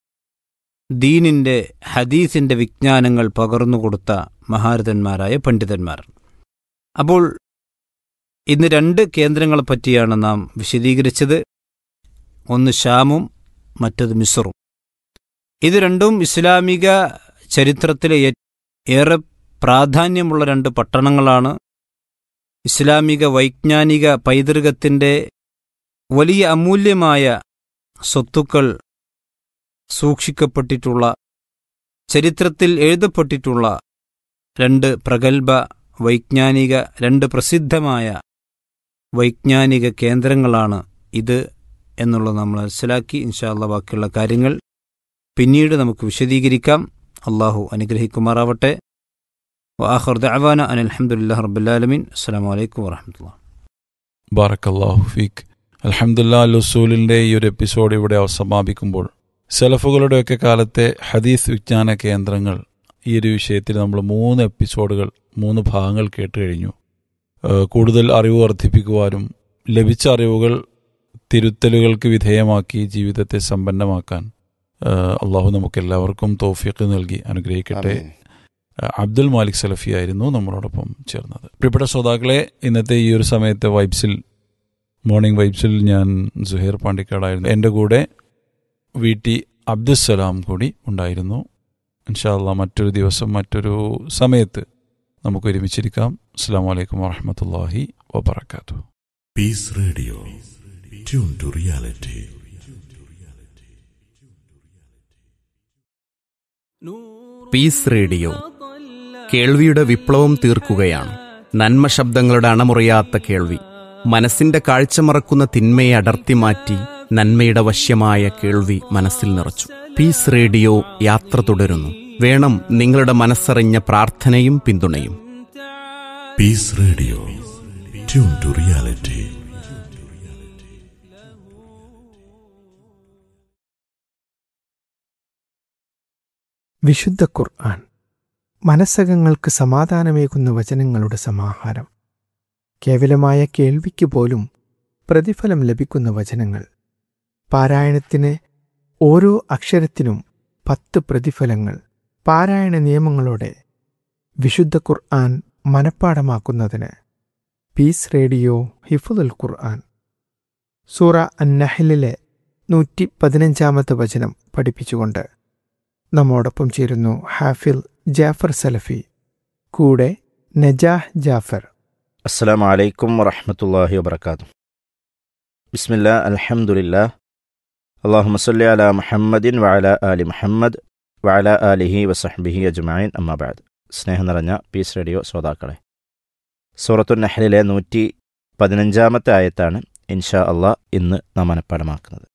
ദീനിൻ്റെ ഹദീസിൻ്റെ വിജ്ഞാനങ്ങൾ പകർന്നുകൊടുത്ത മഹാരഥന്മാരായ പണ്ഡിതന്മാർ അപ്പോൾ ഇന്ന് രണ്ട് കേന്ദ്രങ്ങളെ പറ്റിയാണ് നാം വിശദീകരിച്ചത് ഒന്ന് ഷാമും മറ്റത് മിസറും ഇത് രണ്ടും ഇസ്ലാമിക ചരിത്രത്തിലെ ഏ- ഏറെ പ്രാധാന്യമുള്ള രണ്ട് പട്ടണങ്ങളാണ് ഇസ്ലാമിക വൈജ്ഞാനിക പൈതൃകത്തിൻ്റെ വലിയ അമൂല്യമായ സ്വത്തുക്കൾ സൂക്ഷിക്കപ്പെട്ടിട്ടുള്ള ചരിത്രത്തിൽ എഴുതപ്പെട്ടിട്ടുള്ള രണ്ട് പ്രഗത്ഭ വൈജ്ഞാനിക രണ്ട് പ്രസിദ്ധമായ വൈജ്ഞാനിക കേന്ദ്രങ്ങളാണ് ഇത് എന്നുള്ളത് നമ്മൾ മനസ്സിലാക്കി ഇൻഷാല്ല ബാക്കിയുള്ള കാര്യങ്ങൾ പിന്നീട് നമുക്ക് വിശദീകരിക്കാം അള്ളാഹു അനുഗ്രഹിക്കുമാറാവട്ടെ വാഹർ ദഅവാന അൻ അലഹമുല്ലാ റബ്ബുല്ലാലമീൻ അസ്സാം വലൈക്കും വാഹമത്തുള്ള ബാറക്കല്ലാഹു ഫീക്ക് അൽഹംദുലില്ലാ ലുസൂലിൻ്റെ ഈ ഒരു എപ്പിസോഡ് ഇവിടെ അവസമാപിക്കുമ്പോൾ സെലഫുകളുടെയൊക്കെ കാലത്തെ ഹദീസ് വിജ്ഞാന കേന്ദ്രങ്ങൾ ഈ ഒരു വിഷയത്തിൽ നമ്മൾ മൂന്ന് എപ്പിസോഡുകൾ മൂന്ന് ഭാഗങ്ങൾ കേട്ട് കഴിഞ്ഞു ഏഹ് കൂടുതൽ അറിവ് വർദ്ധിപ്പിക്കുവാനും ലഭിച്ച അറിവുകൾ തിരുത്തലുകൾക്ക് വിധേയമാക്കി ജീവിതത്തെ സമ്പന്നമാക്കാൻ ഏഹ് അള്ളാഹു നമുക്ക് എല്ലാവർക്കും തോഫിക്ക് നൽകി അനുഗ്രഹിക്കട്ടെ ആമീൻ. അബ്ദുൽ മാലിക് സലഫി ആയിരുന്നു നമ്മളോടൊപ്പം ചേർന്നത് പ്രിയപ്പെട്ട ശ്രോതാക്കളെ ഇന്നത്തെ ഈ ഒരു സമയത്തെ വൈബ്സിൽ മോർണിംഗ് വൈബ്സിൽ ഞാൻ സുഹൈർ പാണ്ടിക്കാടായിരുന്നു എൻ്റെ കൂടെ വി ടി അബ്ദുസലാം കൂടി ഉണ്ടായിരുന്നു ഇൻഷാല്ല മറ്റൊരു ദിവസം മറ്റൊരു സമയത്ത് നമുക്ക് ഒരുമിച്ചിരിക്കാം അസ്സാം വലൈക്കും വാഹമത്തല്ലാഹി വബർക്കാത്തു Peace Radio. Tune to reality. Peace radio കേൾവിയുടെ വിപ്ലവം തീർക്കുകയാണ് നന്മ ശബ്ദങ്ങളുടെ അണമുറിയാത്ത കേൾവി മനസ്സിന്റെ കാഴ്ച മറക്കുന്ന തിന്മയെ അടർത്തി മാറ്റി നന്മയുടെ വശ്യമായ കേൾവി മനസ്സിൽ നിറച്ചു പീസ് റേഡിയോ യാത്ര തുടരുന്നു വേണം നിങ്ങളുടെ മനസ്സറിഞ്ഞ പ്രാർത്ഥനയും പിന്തുണയും Peace Radio. Tune to reality. വിശുദ്ധ ഖുർആൻ മനസ്സകങ്ങൾക്ക് സമാധാനമേകുന്ന വചനങ്ങളുടെ സമാഹാരം കേവലമായ കേൾവിക്ക് പോലും പ്രതിഫലം ലഭിക്കുന്ന വചനങ്ങൾ പാരായണത്തിന് ഓരോ അക്ഷരത്തിനും പത്ത് പ്രതിഫലങ്ങൾ പാരായണ നിയമങ്ങളോടെ വിശുദ്ധ ഖുർആൻ മനഃപ്പാടമാക്കുന്നതിന് പീസ് റേഡിയോ ഹിഫുദുൽ ഖുർആൻ സൂറ അന്നഹലിലെ നൂറ്റി പതിനഞ്ചാമത്തെ വചനം പഠിപ്പിച്ചുകൊണ്ട് നമ്മോടൊപ്പം ചേരുന്നു ഹാഫിൽ ജാഫർ സലഫി കൂടെ നജാഹ് ജാഫർ السلام عليكم ورحمة الله وبركاته بسم الله الحمد لله اللهم صل على محمد وعلى آل محمد وعلى آله وصحبه أجمعين أما بعد സ്നേഹം നിറഞ്ഞ പീസ് റേഡിയോ ശ്രോതാക്കളെ സൂറത്തു നഹ്ലിലെ നൂറ്റി പതിനഞ്ചാമത്തെ ആയത്താണ് ഇൻഷാ അള്ളാഹ് ഇന്ന് നാം മനഃപ്പാടമാക്കുന്നത്